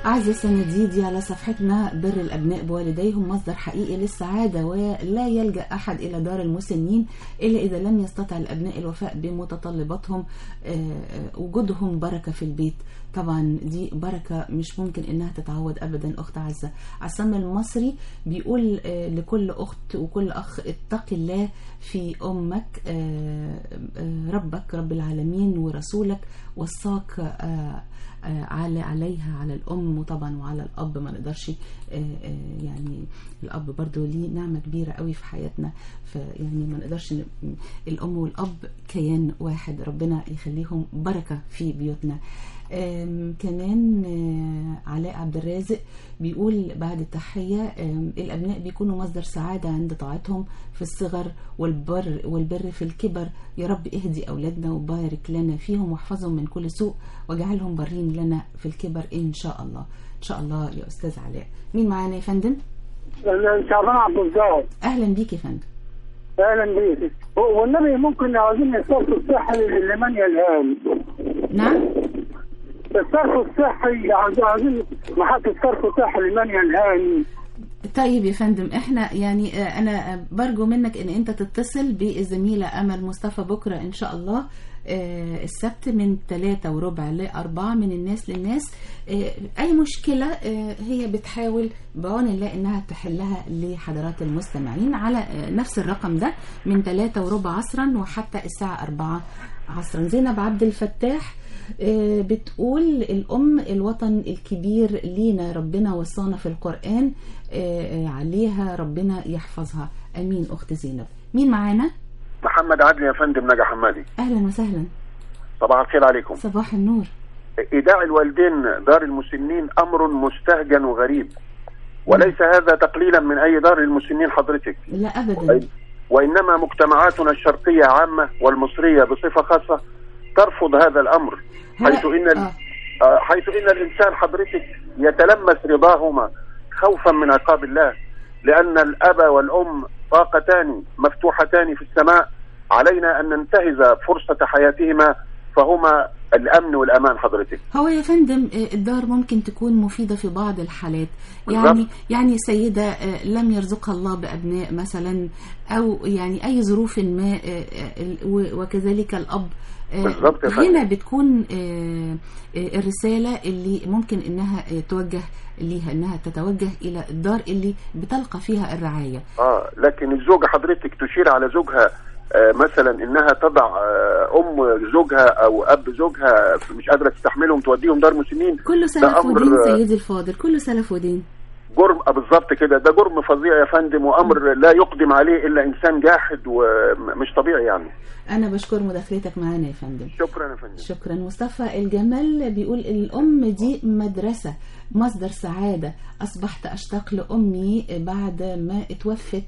أعزائي السنديدي على صفحتنا بر الأبناء بوالديهم مصدر حقيقي للسعادة ولا يلجأ أحد إلى دار المسنين إلا إذا لم يستطع الأبناء الوفاء بمتطلباتهم آه، آه، وجودهم بركة في البيت طبعا دي بركة مش ممكن إنها تتعوض أبدا أخت عزة عصام المصري بيقول آه، لكل أخت وكل أخ اتق الله في أمك آه، آه، ربك رب العالمين ورسولك وصاك آه، آه، على عليها على الام وطبعا وعلى الاب ما نقدرش آه، آه، يعني الاب برضو ليه نعمه كبيره قوي في حياتنا فيعني ما نقدرش ن- الام والاب كيان واحد ربنا يخليهم بركه في بيوتنا آم، كمان آه، علاء عبد الرازق بيقول بعد التحية آم، الأبناء بيكونوا مصدر سعادة عند طاعتهم في الصغر والبر والبر في الكبر يا رب اهدي أولادنا وبارك لنا فيهم واحفظهم من كل سوء واجعلهم برين لنا في الكبر إن شاء الله إن شاء الله يا أستاذ علاء مين معانا يا فندم؟ انا شعبان عبد الجواد أهلا بيك يا فندم اهلا بيك هو- والنبي ممكن عاوزين الصرف الصحي لمن يلهان نعم الصرف الصحي عاوز- عاوزين محطة صرف صحي لمن يلهان طيب يا فندم احنا يعني آه، انا آه، برجو منك ان انت تتصل بالزميله امل مصطفى بكره ان شاء الله آه، السبت من ثلاثة وربع لأربعة من الناس للناس آه، أي مشكلة آه، هي بتحاول بعون الله إنها تحلها لحضرات المستمعين على آه، نفس الرقم ده من ثلاثة وربع عصرا وحتى الساعة أربعة عصرا زينب عبد الفتاح آه، بتقول الأم الوطن الكبير لينا ربنا وصانا في القرآن آه، آه، عليها ربنا يحفظها أمين أخت زينب مين معانا؟ محمد عدلي يا فندم نجا حمادي أهلا وسهلا صباح الخير عليكم صباح النور إيداع الوالدين دار المسنين أمر مستهجن وغريب وليس هذا تقليلا من أي دار المسنين حضرتك لا أبدا وإنما مجتمعاتنا الشرقية عامة والمصرية بصفة خاصة ترفض هذا الأمر حيث إن ال- آه، حيث إن الإنسان حضرتك يتلمس رضاهما خوفا من عقاب الله لأن الأب والأم طاقتان مفتوحتان في السماء علينا أن ننتهز فرصة حياتهما فهما الأمن والأمان حضرتك هو يا فندم آه، الدار ممكن تكون مفيدة في بعض الحالات يعني بالظبط. يعني سيدة آه، لم يرزقها الله بأبناء مثلا أو يعني أي ظروف ما آه، آه، و- وكذلك الأب آه، بالظبط يا فندم. هنا بتكون آه، آه، الرسالة اللي ممكن إنها آه، توجه ليها إنها تتوجه إلى الدار اللي بتلقى فيها الرعاية اه لكن الزوجة حضرتك تشير على زوجها آه مثلا انها تضع آه ام زوجها او اب زوجها مش قادره تستحملهم توديهم دار مسنين كله ده سلف امر ودين آه، سيدي الفاضل كله سلف ودين جرم آه، بالظبط كده ده جرم فظيع يا فندم وامر لا يقدم عليه الا انسان جاحد ومش طبيعي يعني أنا بشكر مداخلتك معانا يا فندم شكرا يا فندم شكرا مصطفى الجمال بيقول الأم دي مدرسة مصدر سعادة أصبحت أشتاق لأمي بعد ما اتوفت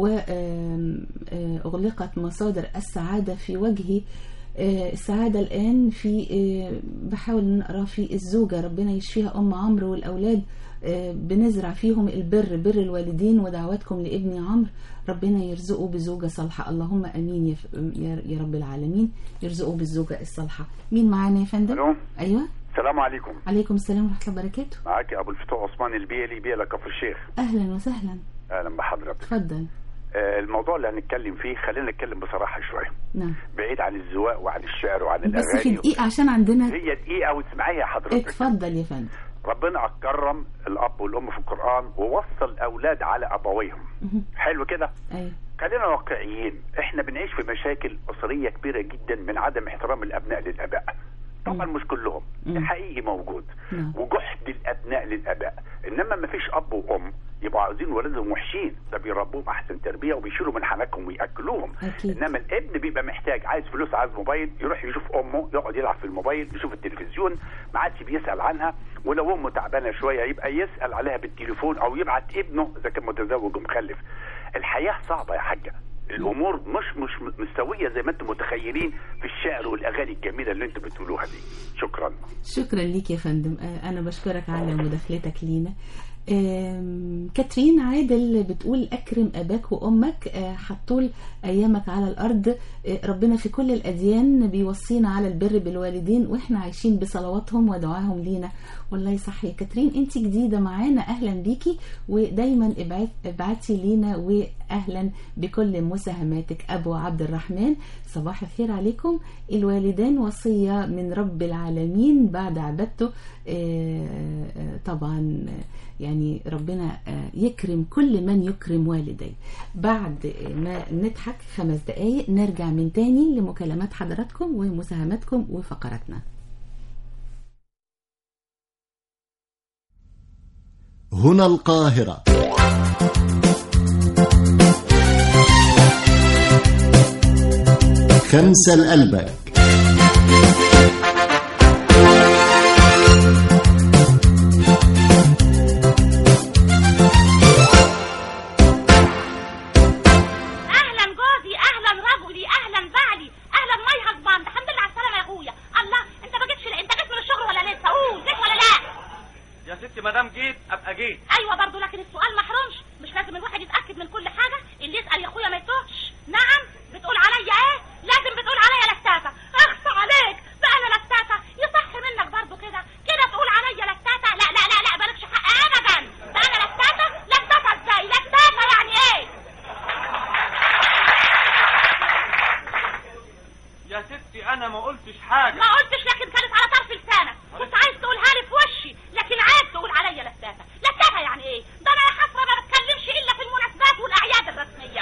وأغلقت مصادر السعادة في وجهي آه، السعادة الآن في آه، بحاول نقرأ في الزوجة ربنا يشفيها أم عمرو والأولاد آه، بنزرع فيهم البر بر الوالدين ودعواتكم لابني عمرو ربنا يرزقه بزوجة صالحة اللهم أمين يا ف- يا- يا رب العالمين يرزقه بالزوجة الصالحة مين معانا يا فندم ألو. أيوة السلام عليكم عليكم السلام ورحمة الله وبركاته معاك ابو الفتوح عثمان البيلي بيلا كفر الشيخ أهلا وسهلا اهلا بحضرتك تفضل آه الموضوع اللي هنتكلم فيه خلينا نتكلم بصراحه شويه نعم بعيد عن الزواق وعن الشعر وعن بس في الاغاني دقيقة عشان عندنا هي دقيقه وتسمعيها حضرتك اتفضل يا فندم ربنا كرم الاب والام في القران ووصل الاولاد على ابويهم مهم. حلو كده أيوة خلينا واقعيين احنا بنعيش في مشاكل اسريه كبيره جدا من عدم احترام الابناء للاباء طبعا مش كلهم ده حقيقي موجود نعم. وجحد الابناء للاباء انما ما فيش اب وام يبقوا عاوزين ولادهم وحشين ده بيربوهم احسن تربيه وبيشيلوا من حنكهم وياكلوهم أكيد. انما الابن بيبقى محتاج عايز فلوس عايز موبايل يروح يشوف امه يقعد يلعب في الموبايل يشوف التلفزيون ما عادش بيسال عنها ولو امه تعبانه شويه يبقى يسال عليها بالتليفون او يبعت ابنه اذا كان متزوج ومخلف الحياه صعبه يا حاجه الامور مش مش مستويه زي ما انتم متخيلين في الشعر والاغاني الجميله اللي انتم بتقولوها دي شكرا شكرا ليك يا فندم آه، أنا بشكرك على مداخلتك لينا آم، كاترين عادل بتقول أكرم أباك وأمك آه، حطول أيامك على الأرض آه، ربنا في كل الأديان بيوصينا على البر بالوالدين وإحنا عايشين بصلواتهم ودعاهم لينا والله صح يا كاترين أنت جديدة معانا أهلا بيكي ودايما ابعت ابعتي لينا وأهلا بكل مساهماتك أبو عبد الرحمن صباح الخير عليكم الوالدان وصية من رب العالمين بعد عبادته آه، آه، طبعا آه، يعني ربنا آه، يكرم كل من يكرم والديه بعد ما نضحك خمس دقايق نرجع من تاني لمكالمات حضراتكم ومساهماتكم وفقراتنا هنا القاهرة خمسة لقلبك اهلا جوزي اهلا رجلي اهلا بعلي اهلا ماي هازباند الحمد لله على السلامه يا اخويا الله انت ما جيتش انت جيت من الشغل ولا لسه قول جيت ولا لا يا ستي ما دام جيت ابقى جيت ايوه برضه لكن السؤال محرومش مش لازم الواحد يتاكد من كل حاجه اللي يسال يا اخويا ما يتوهش نعم بتقول عليا ايه لازم بتقول عليا لستافه اخص عليك بقى انا لستافه يصح منك برضه كده كده تقول عليا لستافه لا لا لا لا مالكش حق ابدا بقى انا لستافه لستافه ازاي لستافه يعني ايه يا ستي انا ما قلتش حاجه ما قلتش لكن كانت على طرف لسانك كنت عايز تقولها لي في وشي لكن عايز تقول عليا لستافه لستافه يعني ايه ده انا يا حسره ما بتكلمش الا في المناسبات والاعياد الرسميه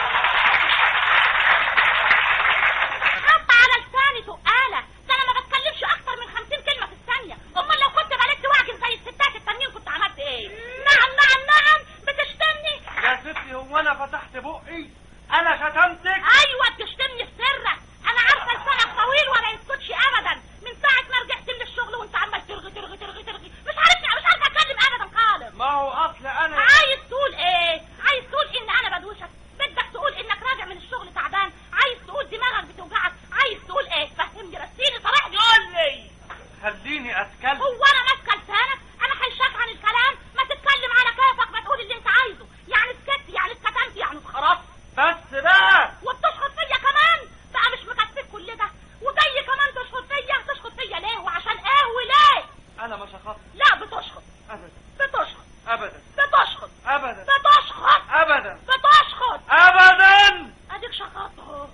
حط على لساني تقاله ده انا ما بتكلمش اكتر من 50 كلمه في الثانيه امال لو كنت بلدت واعجن زي الستات التانيين كنت عملت ايه نعم نعم نعم بتشتمني يا ستي هو انا فتحت بقي انا شتمتك ايوه بتشتمني في سرك انا عارفه لسانك طويل ولا يسكتش ابدا من ساعه ما رجعت من الشغل وانت عمال ترغي ترغي ترغي ترغي مش عارف مش عارفه اتكلم ابدا خالص ما هو اصل انا عايز تقول ايه عايز تقول ان انا بدوشك بدك تقول انك راجع من الشغل تعبان عايز تقول دماغك بتوجعك عايز تقول ايه فهمني رسيني صرحني قول لي خليني اتكلم هو انا ماسكه لسانك انا هيشاك عن الكلام ما تتكلم على كيفك ما تقول اللي انت عايزه يعني سكت يعني اتكتمت يعني اتخرجت بس بقى وبتشخط فيا كمان بقى مش مكفيك كل ده وجاي كمان تشخط فيا تشخط فيا ليه وعشان ايه وليه انا ما شخصت لا بتشخط ابدا بتشخط ابدا بتشخط ابدا بتشخط ابدا بتشخط ابدا اديك شخطت اهو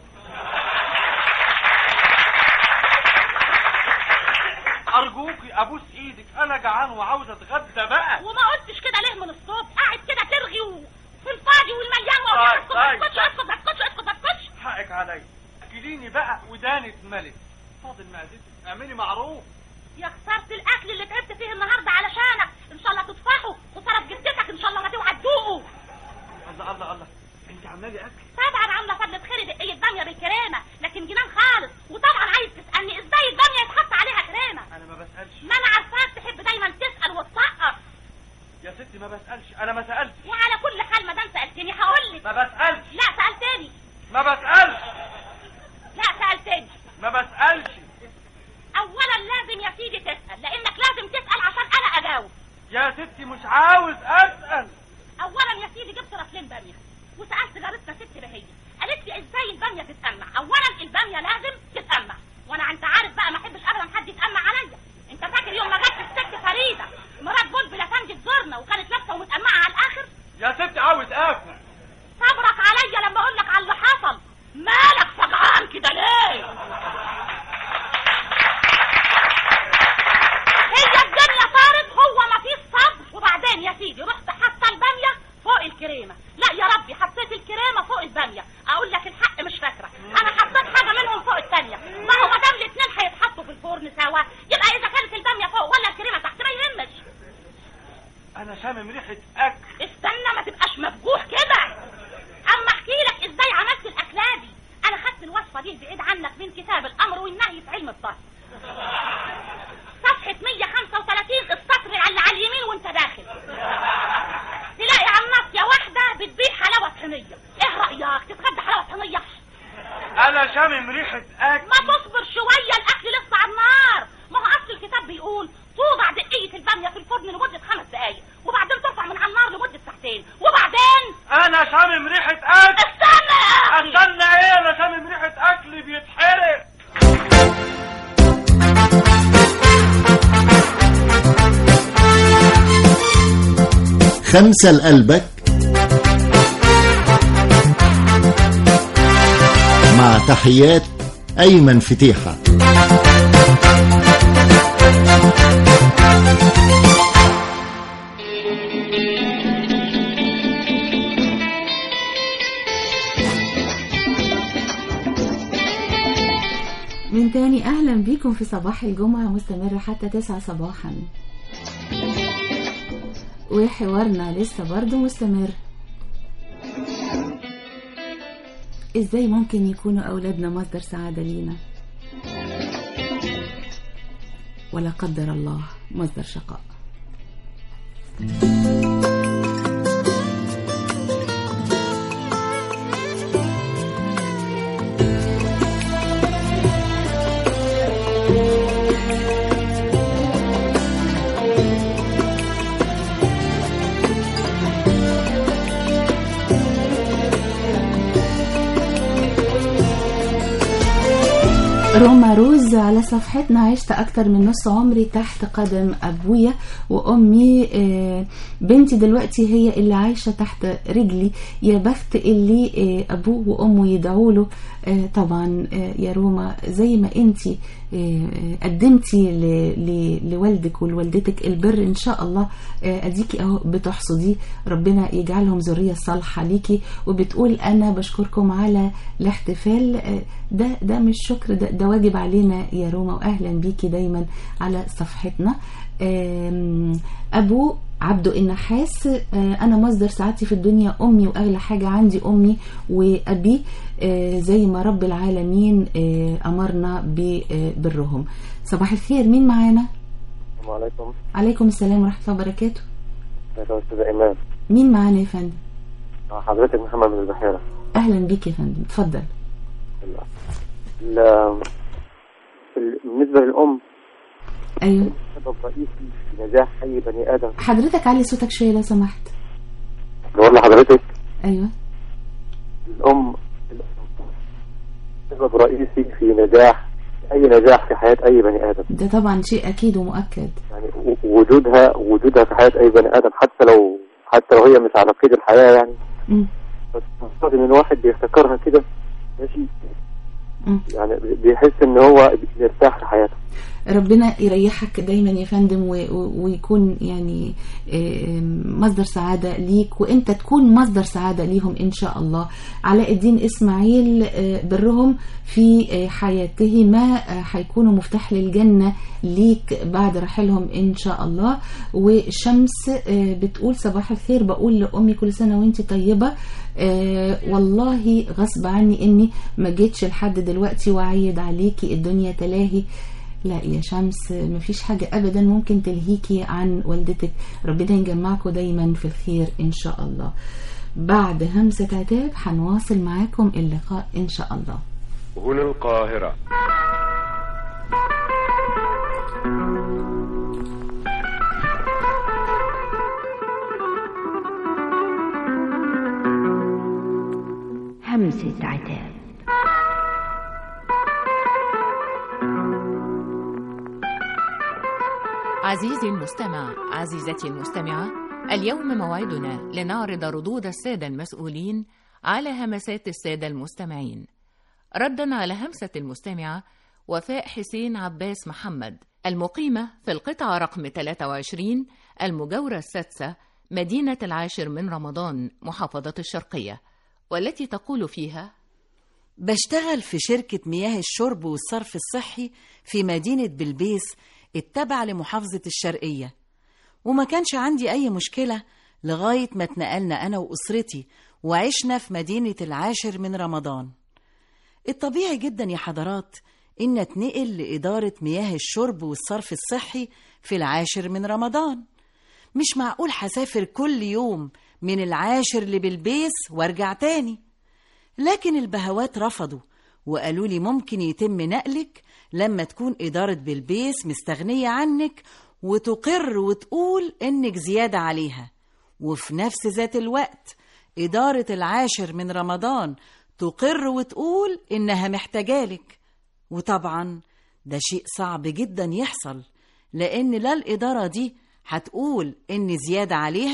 ارجوكي ابوس ايدك انا جعان وعاوز اتغدى بقى وما قلتش كده ليه من الصوت قاعد كده ترغي و... في الفاضي والمليان طيب، اسكت طيب، اسكت اسكت اسكت اسكت اسكت اسكت حقك عليا اكليني بقى وداني اتملت فاضل معدتك اعملي معروف يا خسارة الأكل اللي تعبت فيه النهاردة علشانك إن شاء الله تطفحه خسارة جدتك إن شاء الله ما توعى تدوقه الله الله الله انت عامله اكل طبعا عاملة فضلة خير دقية بامية بالكريمة لكن جنان خالص وطبعا عايز تسألني إزاي البامية يتحط عليها كريمة انا ما بسالش ما أنا عارفاك تحب دايما تسأل وتسقط يا ستي ما بسالش انا ما سالت وعلى كل حال ما دام سألتني هقول لك ما بسالش لا سألتني ما بسالش لا سألتني ما بسالش أولا لازم يا سيدي تسأل لأنك لازم تسأل عشان أنا أجاوب يا ستي مش عاوز اسال اولا يا سيدي جبت رطلين باميه وسالت جارتنا ست بهيه قالت لي ازاي الباميه تتقمع اولا الباميه لازم تتقمع وانا انت عارف بقى ما احبش ابدا حد يتقمع عليا انت فاكر يوم ما جت الست فريده مرات بلبل افندي تزورنا وكانت لابسه ومتقمعه على الاخر يا ستي عاوز اكل صبرك عليا لما اقول لك على اللي حصل مالك فجعان كده ليه هي الدنيا صارت هو ما فيش صبر وبعدين يا سيدي رحت حاطه الباميه فوق الكريمه لا يا ربي حطيت الكريمه فوق الباميه اقول لك الحق مش فاكره انا حطيت حاجه منهم فوق الثانيه ما هو ما دام الاثنين هيتحطوا في الفرن سوا يبقى اذا كانت الباميه فوق ولا الكريمه تحت ما يهمش انا شامم ريحه اكل استنى ما تبقاش مفجوع كده اما احكي لك ازاي عملت الاكله دي انا خدت الوصفه دي بعيد عنك من كتاب الامر والنهي في علم الطهي صفحه 135 السطر اللي على اليمين وانت داخل تلاقي على الناصيه واحده بتبيع حلاوه طحينيه ايه رايك تتغدى حلاوه طحينيه انا شامم ريحه اكل ما تصبر شويه الاكل لسه على النار ما هو اصل الكتاب بيقول توضع دقيه الباميه في الفرن لمده خمس دقائق وبعدين ترفع خمسة لقلبك مع تحيات أيمن فتيحة من تاني أهلا بيكم في صباح الجمعة مستمرة حتى تسعة صباحا وحوارنا لسه برضه مستمر ازاي ممكن يكونوا أولادنا مصدر سعادة لينا ولا قدر الله مصدر شقاء روما روز على صفحتنا عشت أكتر من نص عمري تحت قدم أبويا وأمي آه، بنتي دلوقتي هي اللي عايشة تحت رجلي يا بخت اللي آه، أبوه وأمه يدعوا له آه، طبعا آه، يا روما زي ما أنتي آه، قدمتي ل- ل- لوالدك ولوالدتك البر إن شاء الله آه، أديكي أهو بتحصديه ربنا يجعلهم ذرية صالحة ليكي وبتقول أنا بشكركم على الاحتفال آه، ده ده مش شكر ده, ده واجب علينا يا روما واهلا بيكي دايما على صفحتنا آم، ابو عبده النحاس آه، انا مصدر سعادتي في الدنيا امي واغلى حاجه عندي امي وابي آه، زي ما رب العالمين آه، امرنا ببرهم صباح الخير مين معانا السلام عليكم عليكم السلام ورحمه الله وبركاته ازيك يا استاذ ايمان مين معانا يا فندم مع حضرتك محمد من البحيره اهلا بيك يا فندم اتفضل ال- ال- بالنسبه للام ايوه سبب رئيسي في نجاح اي بني ادم حضرتك علي صوتك شويه لو سمحت بقول لحضرتك ايوه الام سبب رئيسي في نجاح اي نجاح في حياه اي بني ادم ده طبعا شيء اكيد ومؤكد يعني و- وجودها وجودها في حياه اي بني ادم حتى لو حتى لو هي مش على قيد الحياه يعني مم. بس المفروض ان الواحد بيفتكرها كده ماشي مم. يعني بيحس ان هو بيرتاح في حياته ربنا يريحك دايما يا فندم و- و- ويكون يعني آه، مصدر سعادة ليك وانت تكون مصدر سعادة ليهم ان شاء الله علاء الدين اسماعيل آه، برهم في آه، حياتهما آه، هيكونوا مفتاح للجنة ليك بعد رحيلهم ان شاء الله وشمس آه، بتقول صباح الخير بقول لأمي كل سنة وانت طيبة آه، والله غصب عني اني ما جيتش لحد دلوقتي واعيد عليكي الدنيا تلاهي لا يا شمس مفيش حاجة أبدا ممكن تلهيكي عن والدتك ربنا يجمعكم دايما في الخير إن شاء الله بعد همسة عتاب هنواصل معاكم اللقاء إن شاء الله هنا القاهرة همسة عتاب عزيزي المستمع عزيزتي المستمعة اليوم موعدنا لنعرض ردود السادة المسؤولين على همسات السادة المستمعين ردا على همسة المستمعة وفاء حسين عباس محمد المقيمة في القطعة رقم 23 المجاورة السادسة مدينة العاشر من رمضان محافظة الشرقية والتي تقول فيها بشتغل في شركة مياه الشرب والصرف الصحي في مدينة بلبيس التابعة لمحافظة الشرقية وما كانش عندي أي مشكلة لغاية ما اتنقلنا أنا وأسرتي وعشنا في مدينة العاشر من رمضان الطبيعي جدا يا حضرات إن اتنقل لإدارة مياه الشرب والصرف الصحي في العاشر من رمضان مش معقول هسافر كل يوم من العاشر لبلبيس وارجع تاني لكن البهوات رفضوا وقالوا لي ممكن يتم نقلك لما تكون إدارة بلبيس مستغنية عنك وتقر وتقول إنك زيادة عليها وفي نفس ذات الوقت إدارة العاشر من رمضان تقر وتقول إنها محتاجالك وطبعا ده شيء صعب جدا يحصل لأن لا الإدارة دي هتقول إن زيادة عليها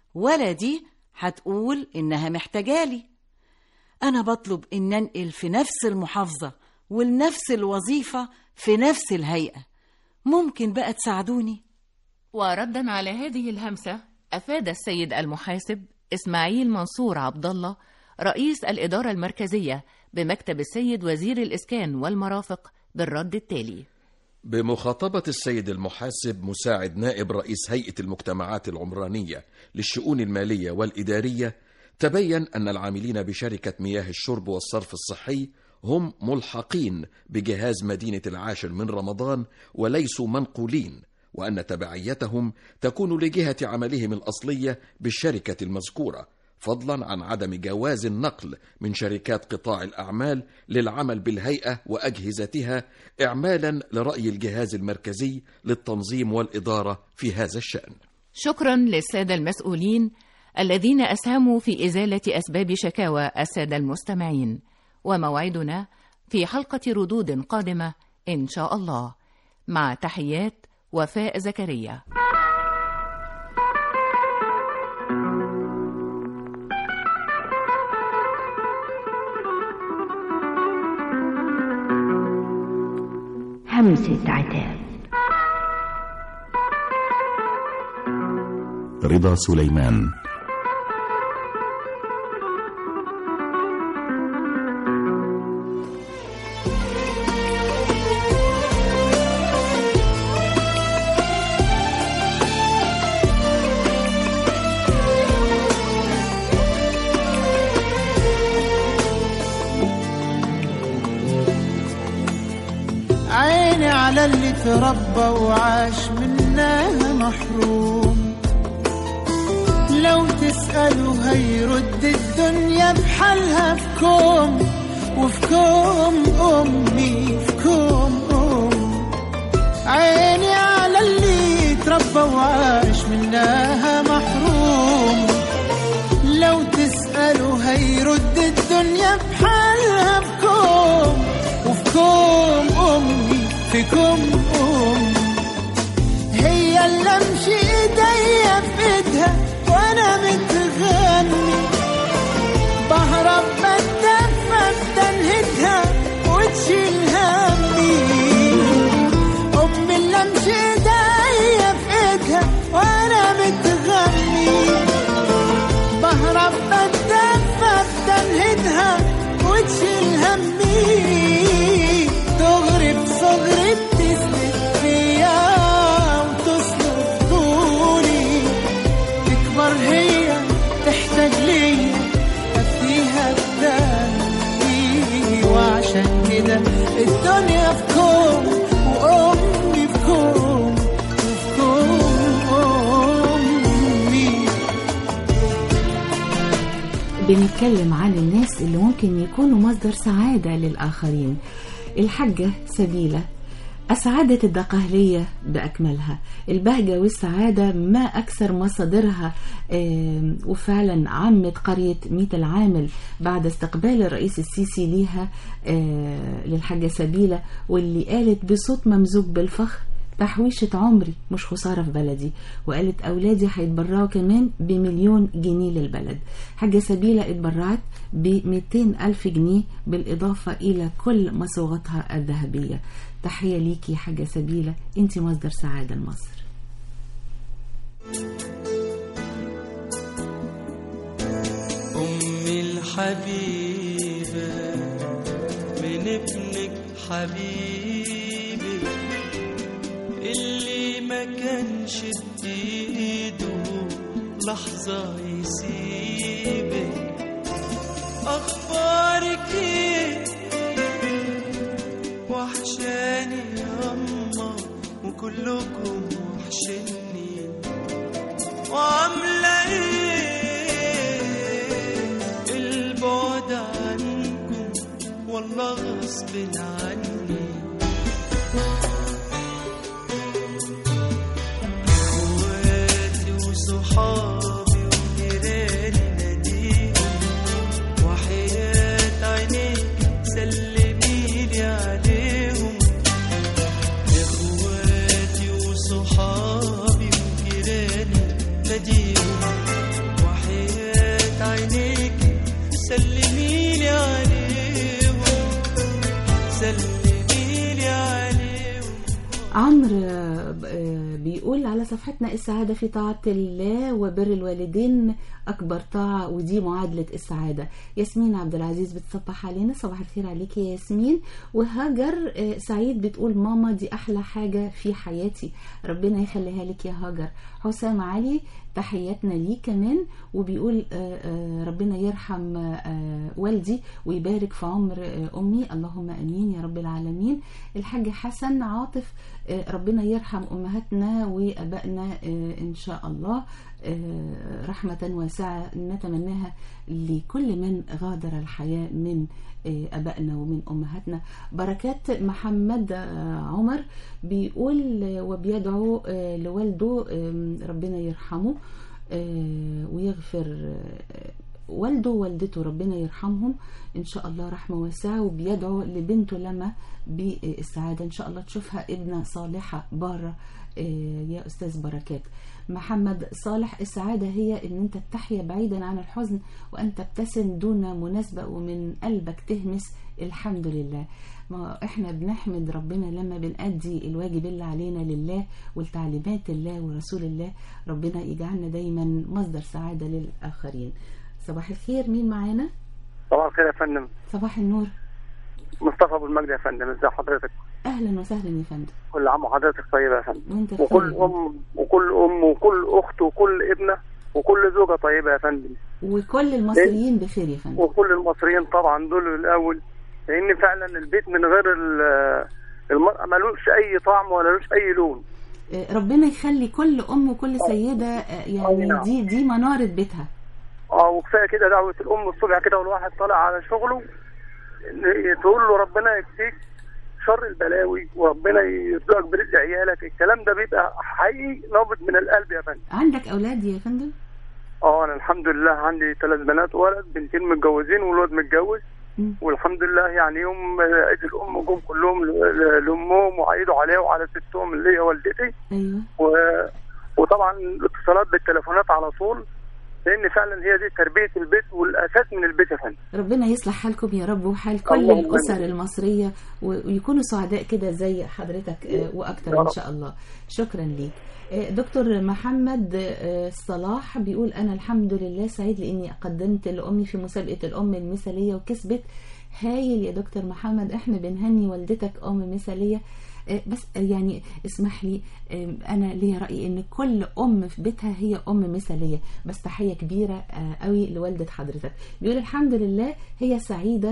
ولا دي هتقول إنها محتاجالي أنا بطلب إن أنقل في نفس المحافظة ولنفس الوظيفة في نفس الهيئة ممكن بقى تساعدوني وردا على هذه الهمسة أفاد السيد المحاسب إسماعيل منصور عبد الله رئيس الإدارة المركزية بمكتب السيد وزير الإسكان والمرافق بالرد التالي بمخاطبة السيد المحاسب مساعد نائب رئيس هيئة المجتمعات العمرانية للشؤون المالية والإدارية تبين أن العاملين بشركة مياه الشرب والصرف الصحي هم ملحقين بجهاز مدينة العاشر من رمضان وليسوا منقولين وأن تبعيتهم تكون لجهة عملهم الأصلية بالشركة المذكورة فضلا عن عدم جواز النقل من شركات قطاع الأعمال للعمل بالهيئة وأجهزتها إعمالا لرأي الجهاز المركزي للتنظيم والإدارة في هذا الشأن شكرا للسادة المسؤولين الذين أسهموا في إزالة أسباب شكاوى السادة المستمعين وموعدنا في حلقة ردود قادمة إن شاء الله مع تحيات وفاء زكريا همسة عتاب رضا سليمان عيني على اللي تربى وعاش منها محروم لو تسأله هيرد الدنيا بحالها في كوم وفي كوم أمي في كوم أم عيني على اللي تربى وعاش منها محروم لو تسأله هيرد الدنيا بحالها في كوم وفي كوم أمي في كوم أم هي اللي امشي ايديا في ايدها وانا متغني بهرب بتدفى بتنهدها وتشيل همي امي اللي امشي ايديا في ايدها وانا متغني بهرب بتدفى بتنهدها وتشيل همي تغرب صغري بتسند فيا وتصلب طولي تكبر هي تحتاج ليا افديها بدمي وعشان كده الدنيا في كوم وامي في كوم وفي كوم امي بنتكلم عن الناس اللي ممكن يكونوا مصدر سعادة للآخرين الحاجة سبيلة أسعدت الدقهلية بأكملها البهجة والسعادة ما أكثر مصادرها آم، وفعلا عمت قرية ميت العامل بعد استقبال الرئيس السيسي ليها آه، للحاجة سبيلة واللي قالت بصوت ممزوج بالفخر تحويشة عمري مش خسارة في بلدي وقالت أولادي هيتبرعوا كمان بمليون جنيه للبلد حاجة سبيلة اتبرعت ب 200 ألف جنيه بالإضافة إلى كل مصوغاتها الذهبية تحية ليكي حاجة سبيلة انت مصدر سعادة لمصر أمي الحبيبة من ابنك حبيبي اللي ما كانش بإيده لحظة يسيبك أخبارك إيه وحشاني ياما وكلكم وحشني وعاملة ايه البعد عنكم والله غصب عني اخواتي وصحابي وجيراني ناديهم وحياة عينيك سلميلي عليهم اخواتي وصحابي وجيراني ناديهم عمرو آه، آه، بيقول على صفحتنا السعادة في طاعة الله وبر الوالدين أكبر طاعة ودي معادلة السعادة ياسمين عبد العزيز بتصبح علينا صباح الخير عليك يا ياسمين وهاجر آه، سعيد بتقول ماما دي أحلى حاجة في حياتي ربنا يخليها لك يا هاجر حسام علي تحياتنا ليه كمان وبيقول آه، آه، ربنا يرحم آه، والدي ويبارك في عمر آه، أمي اللهم أمين يا رب العالمين الحاج حسن عاطف آه، ربنا يرحم أمهاتنا وأبائنا آه، إن شاء الله آه، رحمة واسعة نتمناها لكل من غادر الحياة من آه، أبائنا ومن أمهاتنا بركات محمد آه، عمر بيقول آه، وبيدعو آه، لوالده آه، ربنا يرحمه آه، ويغفر آه، والده ووالدته ربنا يرحمهم ان شاء الله رحمه واسعه وبيدعو لبنته لما بالسعاده ان شاء الله تشوفها ابنه صالحه باره آه، يا استاذ بركات محمد صالح السعاده هي ان انت تحيا بعيدا عن الحزن وان تبتسم دون مناسبه ومن قلبك تهمس الحمد لله ما احنا بنحمد ربنا لما بنأدي الواجب اللي علينا لله والتعليمات الله ورسول الله ربنا يجعلنا دايما مصدر سعاده للاخرين صباح الخير مين معانا صباح الخير يا فندم صباح النور مصطفى ابو المجد يا فندم ازي حضرتك اهلا وسهلا يا فندم كل عام وحضرتك طيبه يا فندم وانت وكل بخير. ام وكل ام وكل اخت وكل ابنه وكل زوجه طيبه يا فندم وكل المصريين بخير يا فندم وكل المصريين طبعا دول الاول لان فعلا البيت من غير ال- المرأة ملوش اي طعم ولا لوش اي لون آه، ربنا يخلي كل ام وكل سيده آه، يعني نعم. دي دي مناره بيتها اه وكفايه كده دعوه الام الصبح كده والواحد طالع على شغله إن تقول له ربنا يكفيك شر البلاوي وربنا يرزقك برزق عيالك الكلام ده بيبقى حقيقي نابض من القلب يا فندم عندك اولاد يا فندم اه انا الحمد لله عندي ثلاث بنات وولد بنتين متجوزين والولد متجوز مم. والحمد لله يعني يوم عيد الام جم كلهم ل- ل- لامهم وعيدوا عليها وعلى ستهم اللي هي والدتي ايوه و... وطبعا الاتصالات بالتليفونات على طول لان فعلا هي دي تربيه البيت والاساس من البيت يا فندم ربنا يصلح حالكم يا رب وحال كل اللهم الاسر آمين. المصريه و- ويكونوا سعداء كده زي حضرتك آه، واكتر ان شاء الله شكرا ليك آه، دكتور محمد آه، صلاح بيقول انا الحمد لله سعيد لاني قدمت لامي في مسابقه الام المثاليه وكسبت هايل يا دكتور محمد احنا بنهني والدتك ام مثاليه آه، بس يعني اسمح لي آه، انا ليا راي ان كل ام في بيتها هي ام مثاليه بس تحيه كبيره آه، قوي لوالده حضرتك بيقول الحمد لله هي سعيده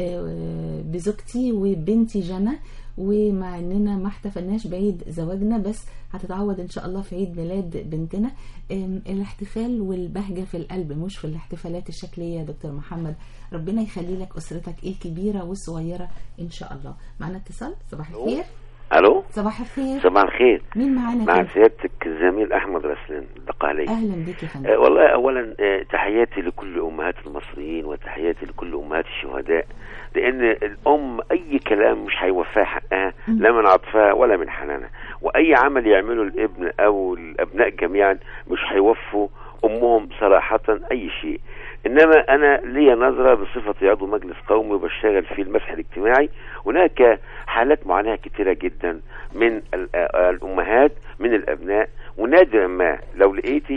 آه، بزوجتي وبنتي جنى ومع اننا ما احتفلناش بعيد زواجنا بس هتتعوض ان شاء الله في عيد ميلاد بنتنا آم، الاحتفال والبهجه في القلب مش في الاحتفالات الشكليه يا دكتور محمد ربنا يخلي لك اسرتك الكبيره والصغيره ان شاء الله معنا اتصال صباح الخير الو صباح الخير صباح الخير مين معانا مع كده؟ سيادتك الزميل احمد رسلان الدقهلي اهلا بك يا فندم آه والله اولا آه تحياتي لكل امهات المصريين وتحياتي لكل امهات الشهداء لان الام اي كلام مش هيوفيها حقها لا من عطفها ولا من حنانها واي عمل يعمله الابن او الابناء جميعا مش هيوفوا امهم صراحه اي شيء انما انا ليا نظره بصفتي عضو مجلس قومي وبشتغل في المسح الاجتماعي هناك حالات معاناه كثيره جدا من ال- آه، الامهات من الابناء ونادرا ما لو لقيتي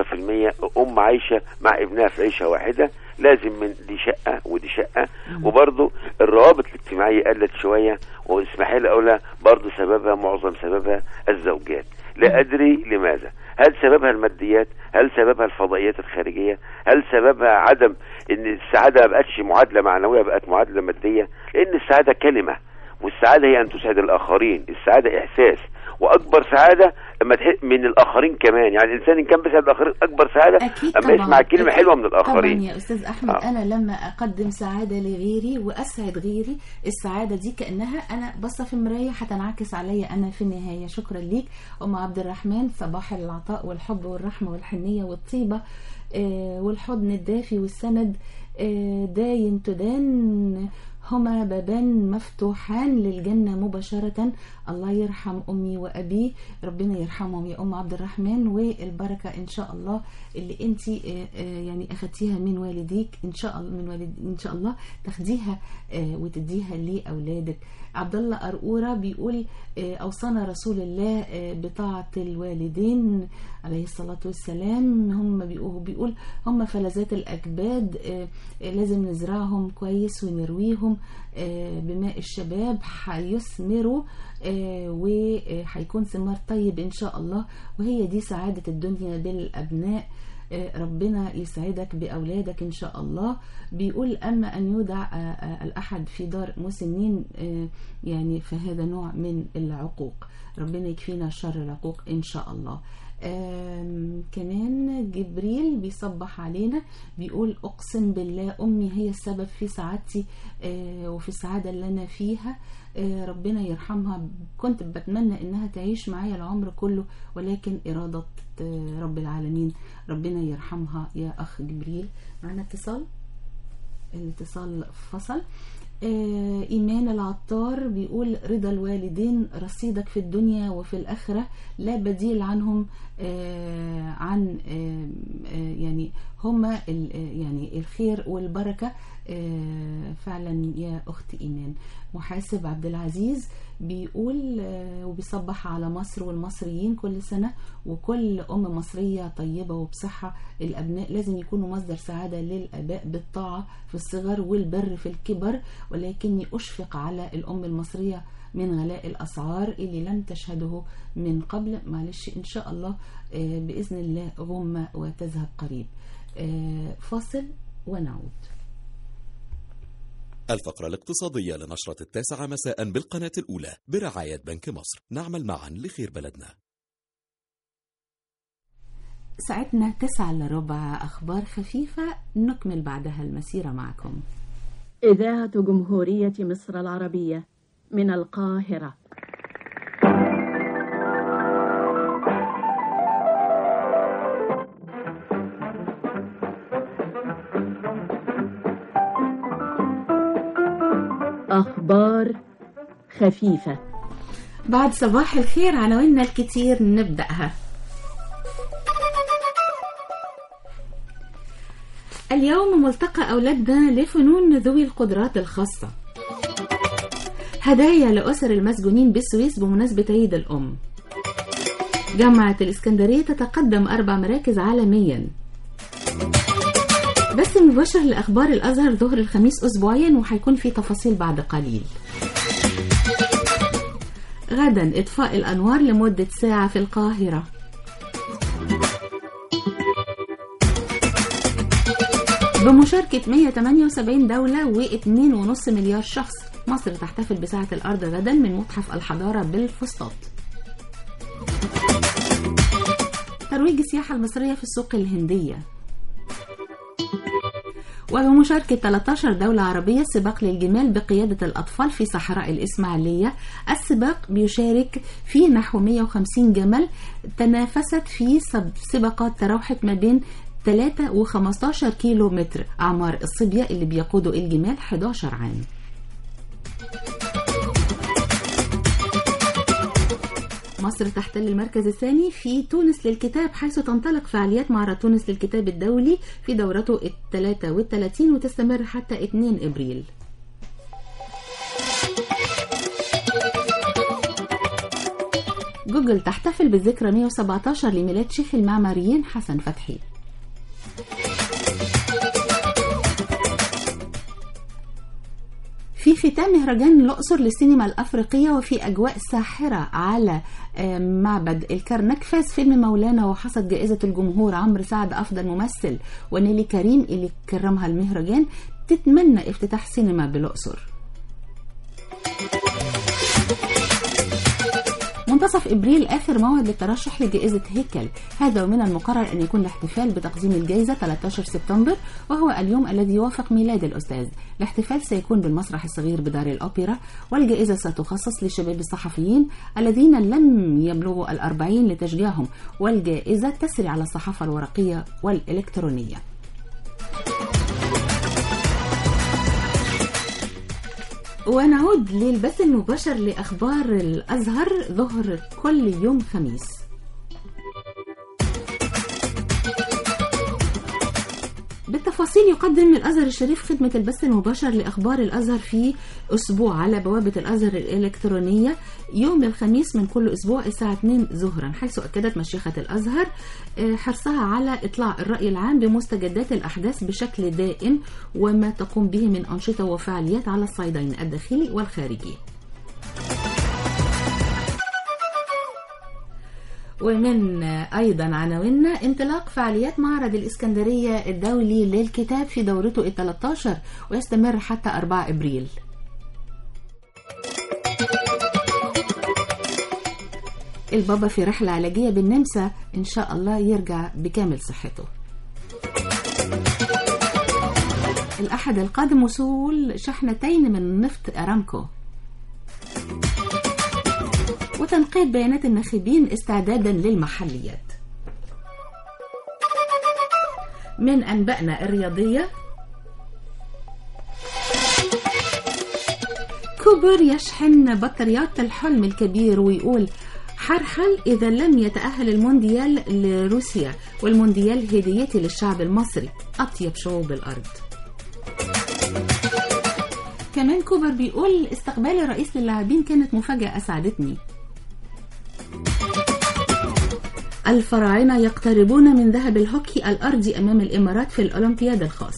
10% ام عايشه مع ابنها في عيشه واحده لازم من دي شقه ودي شقه وبرضه الروابط الاجتماعيه قلت شويه واسمحي لي اقولها برضه سببها معظم سببها الزوجات لا ادري لماذا هل سببها الماديات هل سببها الفضائيات الخارجيه هل سببها عدم ان السعاده ما بقتش معادله معنويه بقت معادله ماديه لان السعاده كلمه والسعاده هي ان تسعد الاخرين السعاده احساس واكبر سعاده لما تحس من الاخرين كمان يعني الانسان ان كان بيسعد الاخرين اكبر سعاده أكيد اما طبعاً. يسمع كلمه أكيد. حلوه من الاخرين طبعا يا استاذ احمد آه. انا لما اقدم سعاده لغيري واسعد غيري السعاده دي كانها انا باصه في مرايه هتنعكس عليا انا في النهايه شكرا ليك ام عبد الرحمن صباح العطاء والحب والرحمه والحنيه والطيبه آه، والحضن الدافي والسند آه، داين تدان هما بابان مفتوحان للجنة مباشرة الله يرحم أمي وأبي ربنا يرحمهم يا أم عبد الرحمن والبركة إن شاء الله اللي أنت يعني أخدتيها من والديك إن شاء الله من والد إن شاء الله تاخديها آه، وتديها لأولادك عبد الله أرقورة بيقول آه، أوصانا رسول الله آه، بطاعة الوالدين عليه الصلاة والسلام هم بيقول, بيقول هم فلذات الأكباد آه، آه، لازم نزرعهم كويس ونرويهم آه، بماء الشباب هيثمروا آه، وهيكون ثمار طيب إن شاء الله وهي دي سعادة الدنيا بالأبناء آه، ربنا يسعدك بأولادك إن شاء الله بيقول أما أن يودع آه، آه، الأحد في دار مسنين آه، يعني فهذا نوع من العقوق ربنا يكفينا شر العقوق إن شاء الله آم، كمان جبريل بيصبح علينا بيقول أقسم بالله أمي هي السبب في سعادتي آه، وفي السعادة اللي أنا فيها آه، ربنا يرحمها كنت بتمنى إنها تعيش معايا العمر كله ولكن إرادة آه، رب العالمين ربنا يرحمها يا أخ جبريل معنا اتصال الاتصال فصل آه، إيمان العطار بيقول رضا الوالدين رصيدك في الدنيا وفي الآخرة لا بديل عنهم آه، عن آه، آه، يعني هما ال- آه، يعني الخير والبركة آه، فعلا يا أخت إيمان محاسب عبد العزيز بيقول آه، وبيصبح على مصر والمصريين كل سنة وكل أم مصرية طيبة وبصحة الأبناء لازم يكونوا مصدر سعادة للآباء بالطاعة في الصغر والبر في الكبر ولكني أشفق على الأم المصرية من غلاء الأسعار اللي لم تشهده من قبل معلش إن شاء الله آه، بإذن الله غمة وتذهب قريب آه، فاصل ونعود الفقرة الاقتصادية لنشرة التاسعة مساء بالقناة الأولى برعاية بنك مصر نعمل معا لخير بلدنا ساعتنا تسعة إلا ربع أخبار خفيفة نكمل بعدها المسيرة معكم إذاعة جمهورية مصر العربية من القاهرة أخبار خفيفة بعد صباح الخير عناويننا الكتير نبدأها اليوم ملتقى أولادنا لفنون ذوي القدرات الخاصة هدايا لأسر المسجونين بالسويس بمناسبة عيد الأم جامعة الإسكندرية تتقدم أربع مراكز عالميا بث مباشر لأخبار الأزهر ظهر الخميس أسبوعيا وهيكون في تفاصيل بعد قليل غدا إطفاء الأنوار لمدة ساعة في القاهرة بمشاركة 178 دولة و2.5 مليار شخص مصر تحتفل بساعة الأرض غدا من متحف الحضارة بالفسطاط ترويج السياحة المصرية في السوق الهندية وبمشاركة 13 دولة عربية سباق للجمال بقيادة الأطفال في صحراء الإسماعيلية السباق بيشارك فيه نحو 150 جمل تنافست في سب- سباقات تراوحت ما بين 3 و 15 كيلو متر أعمار الصبية اللي بيقودوا الجمال 11 عام مصر تحتل المركز الثاني في تونس للكتاب حيث تنطلق فعاليات معرض تونس للكتاب الدولي في دورته ال 33 وتستمر حتى 2 ابريل. جوجل تحتفل بالذكرى 117 لميلاد شيخ المعماريين حسن فتحي. في ختام مهرجان الأقصر للسينما الأفريقية وفي أجواء ساحرة على آه، معبد الكرنك فاز فيلم مولانا وحصد جائزة الجمهور عمرو سعد أفضل ممثل ونيلي كريم اللي كرمها المهرجان تتمنى افتتاح سينما بالأقصر منتصف ابريل اخر موعد للترشح لجائزه هيكل هذا ومن المقرر ان يكون الاحتفال بتقديم الجائزه 13 سبتمبر وهو اليوم الذي يوافق ميلاد الاستاذ الاحتفال سيكون بالمسرح الصغير بدار الاوبرا والجائزه ستخصص للشباب الصحفيين الذين لم يبلغوا الأربعين لتشجيعهم والجائزه تسري على الصحافه الورقيه والالكترونيه ونعود للبث المباشر لأخبار الأزهر ظهر كل يوم خميس بالتفاصيل يقدم الأزهر الشريف خدمة البث المباشر لأخبار الأزهر في أسبوع على بوابة الأزهر الإلكترونية يوم الخميس من كل أسبوع الساعة 2 ظهرا حيث أكدت مشيخة الأزهر آه، حرصها على إطلاع الرأي العام بمستجدات الأحداث بشكل دائم وما تقوم به من أنشطة وفعاليات على الصعيدين الداخلي والخارجي ومن أيضا عناويننا انطلاق فعاليات معرض الإسكندرية الدولي للكتاب في دورته ال 13 ويستمر حتى 4 إبريل البابا في رحلة علاجية بالنمسا إن شاء الله يرجع بكامل صحته الأحد القادم وصول شحنتين من نفط أرامكو وتنقية بيانات الناخبين استعدادا للمحليات من أنبائنا الرياضية كوبر يشحن بطاريات الحلم الكبير ويقول حرحل إذا لم يتأهل المونديال لروسيا والمونديال هديتي للشعب المصري أطيب شعوب الأرض كمان كوبر بيقول استقبال الرئيس للاعبين كانت مفاجأة أسعدتني الفراعنة يقتربون من ذهب الهوكي الأرضي أمام الإمارات في الأولمبياد الخاص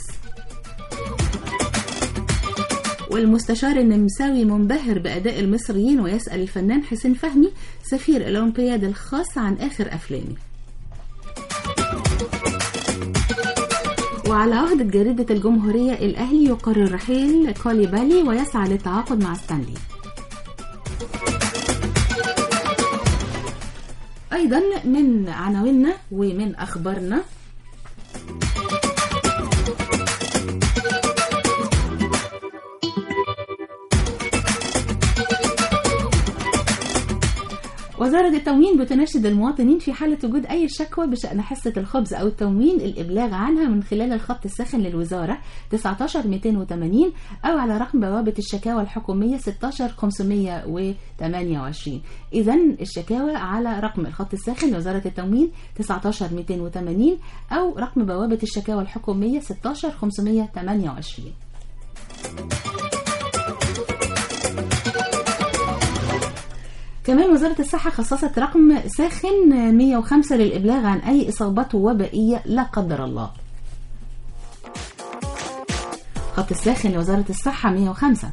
والمستشار النمساوي منبهر بأداء المصريين ويسأل الفنان حسين فهمي سفير الأولمبياد الخاص عن آخر أفلامه وعلى عهدة جريدة الجمهورية الأهلي يقرر رحيل كوليبالي ويسعى للتعاقد مع ستانلي أيضا من عناويننا ومن أخبارنا وزارة التموين بتناشد المواطنين في حالة وجود أي شكوى بشأن حصة الخبز أو التموين الإبلاغ عنها من خلال الخط الساخن للوزارة 19280 أو على رقم بوابة الشكاوى الحكومية 16528 إذا الشكاوى على رقم الخط الساخن لوزارة التموين 19280 أو رقم بوابة الشكاوى الحكومية 16528 كمان وزارة الصحة خصصت رقم ساخن 105 للإبلاغ عن أي إصابات وبائية لا قدر الله خط الساخن لوزارة الصحة 105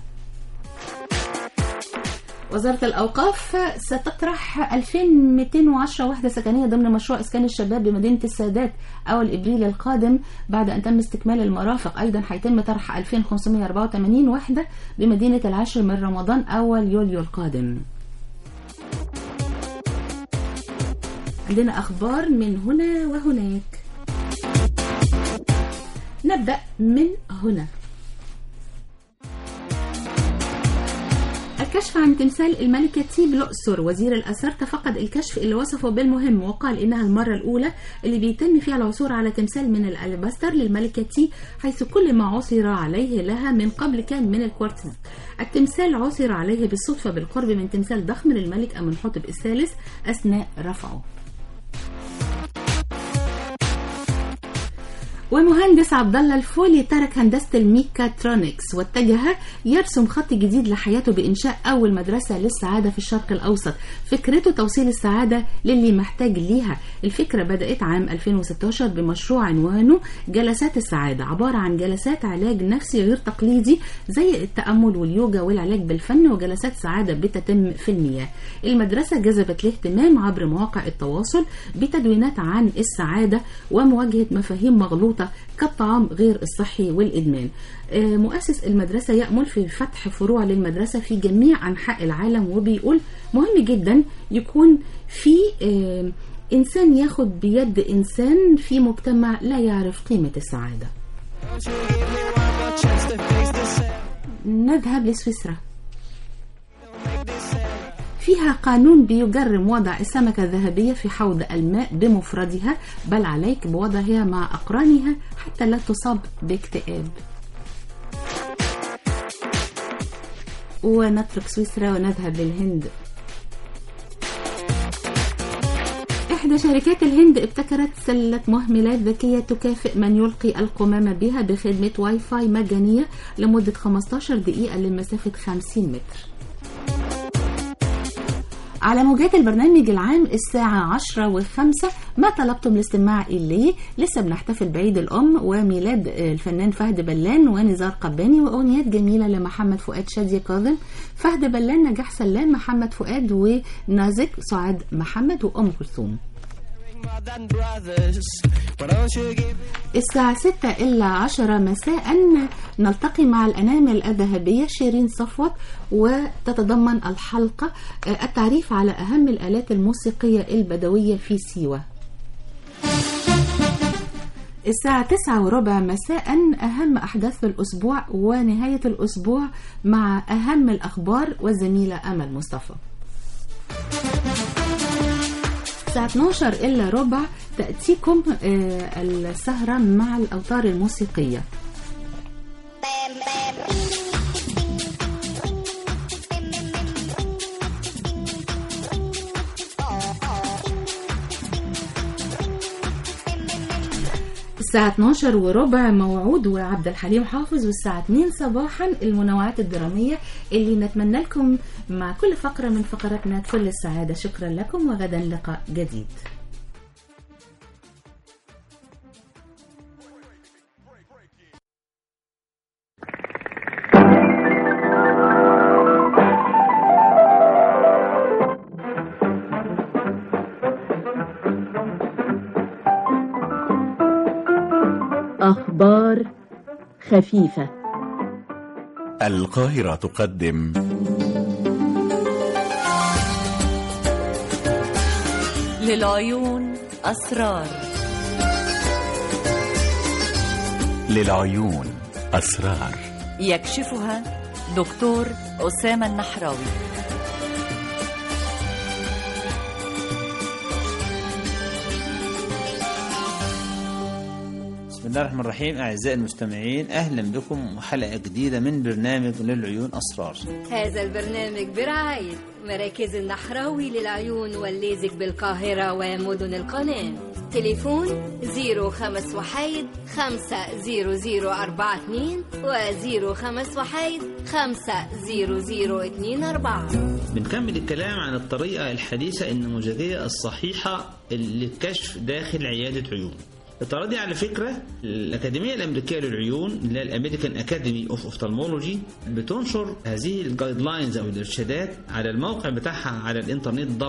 وزارة الأوقاف ستطرح 2210 وحدة سكنية ضمن مشروع إسكان الشباب بمدينة السادات أول إبريل القادم بعد أن تم استكمال المرافق أيضا هيتم طرح 2584 وحدة بمدينة العاشر من رمضان أول يوليو القادم عندنا أخبار من هنا وهناك نبدأ من هنا الكشف عن تمثال الملكة تي بالأقصر وزير الآثار تفقد الكشف اللي وصفه بالمهم وقال إنها المرة الأولى اللي بيتم فيها العثور على تمثال من الألباستر للملكة تي حيث كل ما عثر عليه لها من قبل كان من الكوارتز التمثال عثر عليه بالصدفة بالقرب من تمثال ضخم للملك أمنحتب الثالث أثناء رفعه ومهندس عبد الله الفولي ترك هندسه الميكاترونكس واتجه يرسم خط جديد لحياته بانشاء اول مدرسه للسعاده في الشرق الاوسط فكرته توصيل السعاده للي محتاج ليها الفكره بدات عام 2016 بمشروع عنوانه جلسات السعاده عباره عن جلسات علاج نفسي غير تقليدي زي التامل واليوجا والعلاج بالفن وجلسات سعاده بتتم في المياه المدرسه جذبت الاهتمام عبر مواقع التواصل بتدوينات عن السعاده ومواجهه مفاهيم مغلوطه كالطعام غير الصحي والإدمان آه، مؤسس المدرسة يأمل في فتح فروع للمدرسة في جميع أنحاء العالم وبيقول مهم جدا يكون في آه، إنسان ياخد بيد إنسان في مجتمع لا يعرف قيمة السعادة نذهب لسويسرا فيها قانون بيجرم وضع السمكة الذهبية في حوض الماء بمفردها بل عليك بوضعها مع أقرانها حتى لا تصاب باكتئاب ونترك سويسرا ونذهب للهند إحدى شركات الهند ابتكرت سلة مهملات ذكية تكافئ من يلقي القمامة بها بخدمة واي فاي مجانية لمدة 15 دقيقة لمسافة 50 متر على موجات البرنامج العام الساعة 10 وخمسة ما طلبتم الاستماع إليه لسه بنحتفل بعيد الأم وميلاد الفنان فهد بلان ونزار قباني وأغنيات جميلة لمحمد فؤاد شادية كاظم فهد بلان نجاح سلام محمد فؤاد ونازك سعاد محمد وأم كلثوم الساعة 6 إلا 10 مساء نلتقي مع الأنامل الذهبية شيرين صفوت وتتضمن الحلقة التعريف على أهم الآلات الموسيقية البدوية في سيوة الساعة تسعة وربع مساء أهم أحداث الأسبوع ونهاية الأسبوع مع أهم الأخبار والزميلة أمل مصطفى الساعة 12 إلا ربع تأتيكم آه، السهرة مع الأوتار الموسيقية الساعة 12 وربع موعود وعبد الحليم حافظ والساعة 2 صباحا المنوعات الدرامية اللي نتمنى لكم مع كل فقرة من فقراتنا كل السعادة شكرا لكم وغدا لقاء جديد أخبار خفيفة القاهرة تقدم للعيون أسرار للعيون أسرار يكشفها دكتور أسامة النحراوي بسم الله الرحمن الرحيم أعزائي المستمعين أهلا بكم وحلقة جديدة من برنامج للعيون أسرار هذا البرنامج برعاية مراكز النحراوي للعيون والليزك بالقاهرة ومدن القناة تليفون 05 وحيد 50042 و 05 وحيد 50024 بنكمل الكلام عن الطريقة الحديثة النموذجية الصحيحة للكشف داخل عيادة عيون الطريقة دي على فكرة الأكاديمية الأمريكية للعيون اللي هي الأمريكان أكاديمي أوف أوفتالمولوجي بتنشر هذه الجايد لاينز أو الإرشادات على الموقع بتاعها على الإنترنت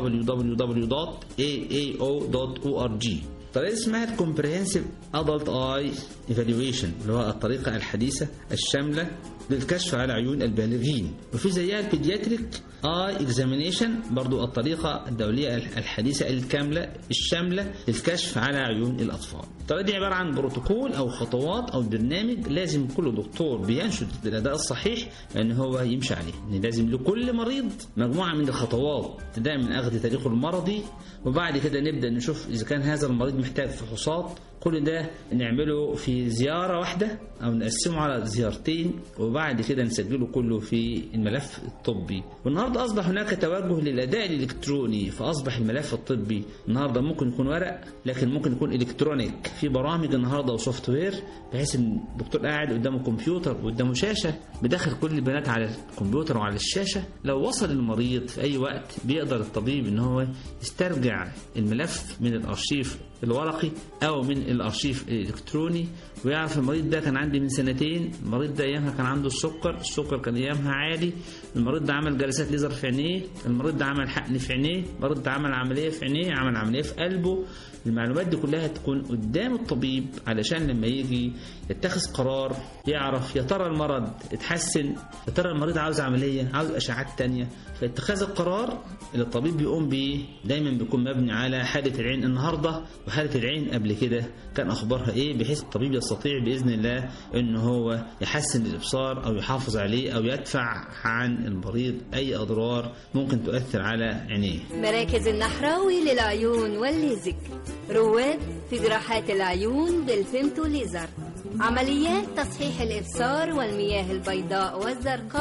www.aao.org طريقة اسمها Comprehensive Adult Eye Evaluation اللي هو الطريقة الحديثة الشاملة للكشف على عيون البالغين وفي زيها البيدياتريك اي اكزامينيشن برضو الطريقة الدولية الحديثة الكاملة الشاملة للكشف على عيون الأطفال الطريقة دي عبارة عن بروتوكول أو خطوات أو برنامج لازم كل دكتور بينشد الأداء الصحيح أن هو يمشي عليه إن لازم لكل مريض مجموعة من الخطوات ابتداء من أخذ تاريخه المرضي وبعد كده نبدأ نشوف إذا كان هذا المريض محتاج فحوصات كل ده نعمله في زيارة واحدة أو نقسمه على زيارتين وبعد كده نسجله كله في الملف الطبي والنهاردة أصبح هناك توجه للأداء الإلكتروني فأصبح الملف الطبي النهاردة ممكن يكون ورق لكن ممكن يكون إلكترونيك في برامج النهاردة وسوفت وير بحيث إن الدكتور قاعد قدامه كمبيوتر وقدامه شاشة بدخل كل البيانات على الكمبيوتر وعلى الشاشة لو وصل المريض في أي وقت بيقدر الطبيب إن هو يسترجع الملف من الأرشيف الورقي او من الارشيف الالكتروني ويعرف المريض ده كان عندي من سنتين المريض ده ايامها كان عنده السكر السكر كان ايامها عالي المريض ده عمل جلسات ليزر في عينيه المريض ده عمل حقن في عينيه المريض ده عمل عمليه في عينيه عمل عمليه في قلبه المعلومات دي كلها تكون قدام الطبيب علشان لما يجي يتخذ قرار يعرف يا ترى المرض اتحسن يا ترى المريض عاوز عمليه عاوز اشعات تانية فاتخاذ القرار اللي الطبيب بيقوم بيه دايما بيكون مبني على حاله العين النهارده وحاله العين قبل كده كان اخبارها ايه بحيث الطبيب يستطيع باذن الله ان هو يحسن الابصار او يحافظ عليه او يدفع عن المريض اي اضرار ممكن تؤثر على عينيه مراكز النحراوي للعيون والليزك رواد في جراحات العيون بالفيمتو ليزر عمليات تصحيح الإبصار والمياه البيضاء والزرقاء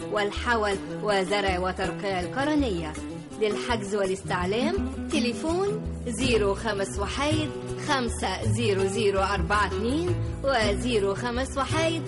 والحول وزرع وترقيع القرنية للحجز والاستعلام تليفون 05 وحيد 50042 و 05 وحيد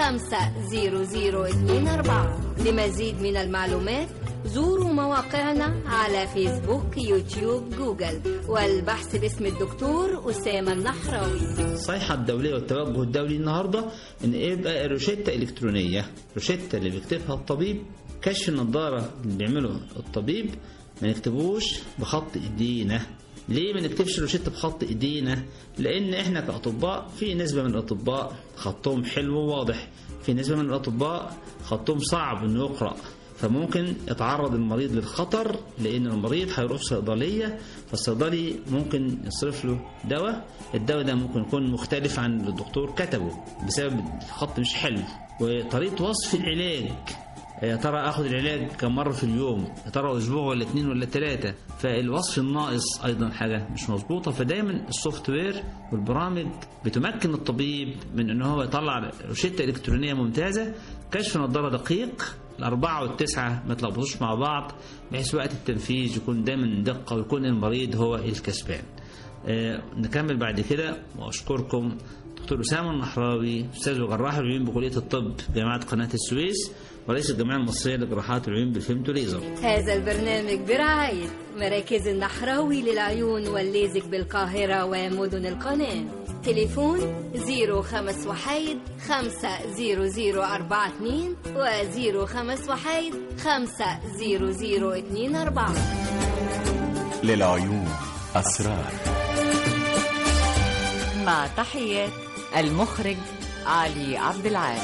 50024 لمزيد من المعلومات زوروا مواقعنا على فيسبوك يوتيوب جوجل والبحث باسم الدكتور أسامة النحراوي الصيحة الدولية والتوجه الدولي النهاردة إن يبقى روشتة إلكترونية روشتة اللي بيكتبها الطبيب كشف النظارة اللي بيعمله الطبيب ما نكتبوش بخط إيدينا ليه ما نكتبش روشتة بخط إيدينا لأن إحنا كأطباء في نسبة من الأطباء خطهم حلو وواضح في نسبة من الأطباء خطهم صعب إنه يقرأ فممكن يتعرض المريض للخطر لان المريض هيروح صيدليه فالصيدلي ممكن يصرف له دواء الدواء ده ممكن يكون مختلف عن اللي الدكتور كتبه بسبب الخط مش حلو وطريقه وصف العلاج يا ترى اخد العلاج كم مره في اليوم يا ترى اسبوع ولا اتنين ولا تلاته فالوصف الناقص ايضا حاجه مش مظبوطه فدايما السوفت وير والبرامج بتمكن الطبيب من ان هو يطلع روشته الكترونيه ممتازه كشف نظاره دقيق الأربعة والتسعة ما تلخبطوش مع بعض بحيث وقت التنفيذ يكون دايما دقة ويكون المريض هو الكسبان. آه نكمل بعد كده وأشكركم دكتور أسامة النحراوي أستاذ وجراح العيون بكلية الطب جامعة قناة السويس ورئيس الجمعية المصرية لجراحات العيون بالفيمتو ليزر. هذا البرنامج برعاية مراكز النحراوي للعيون والليزك بالقاهرة ومدن القناة تليفون 05 وحيد 50042 و 05 وحيد 50024 للعيون أسرار مع تحيات المخرج علي عبد العال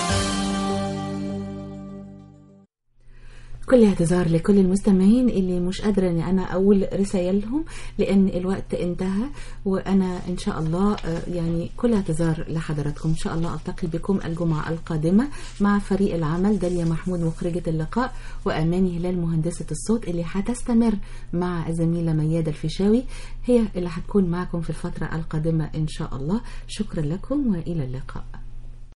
كل اعتذار لكل المستمعين اللي مش قادرة اني انا اقول رسائلهم لان الوقت انتهى وانا ان شاء الله آه، يعني كل اعتذار لحضراتكم ان شاء الله التقي بكم الجمعة القادمة مع فريق العمل داليا محمود مخرجة اللقاء واماني هلال مهندسة الصوت اللي هتستمر مع الزميلة ميادة الفيشاوي هي اللي هتكون معكم في الفترة القادمة ان شاء الله شكرا لكم والى اللقاء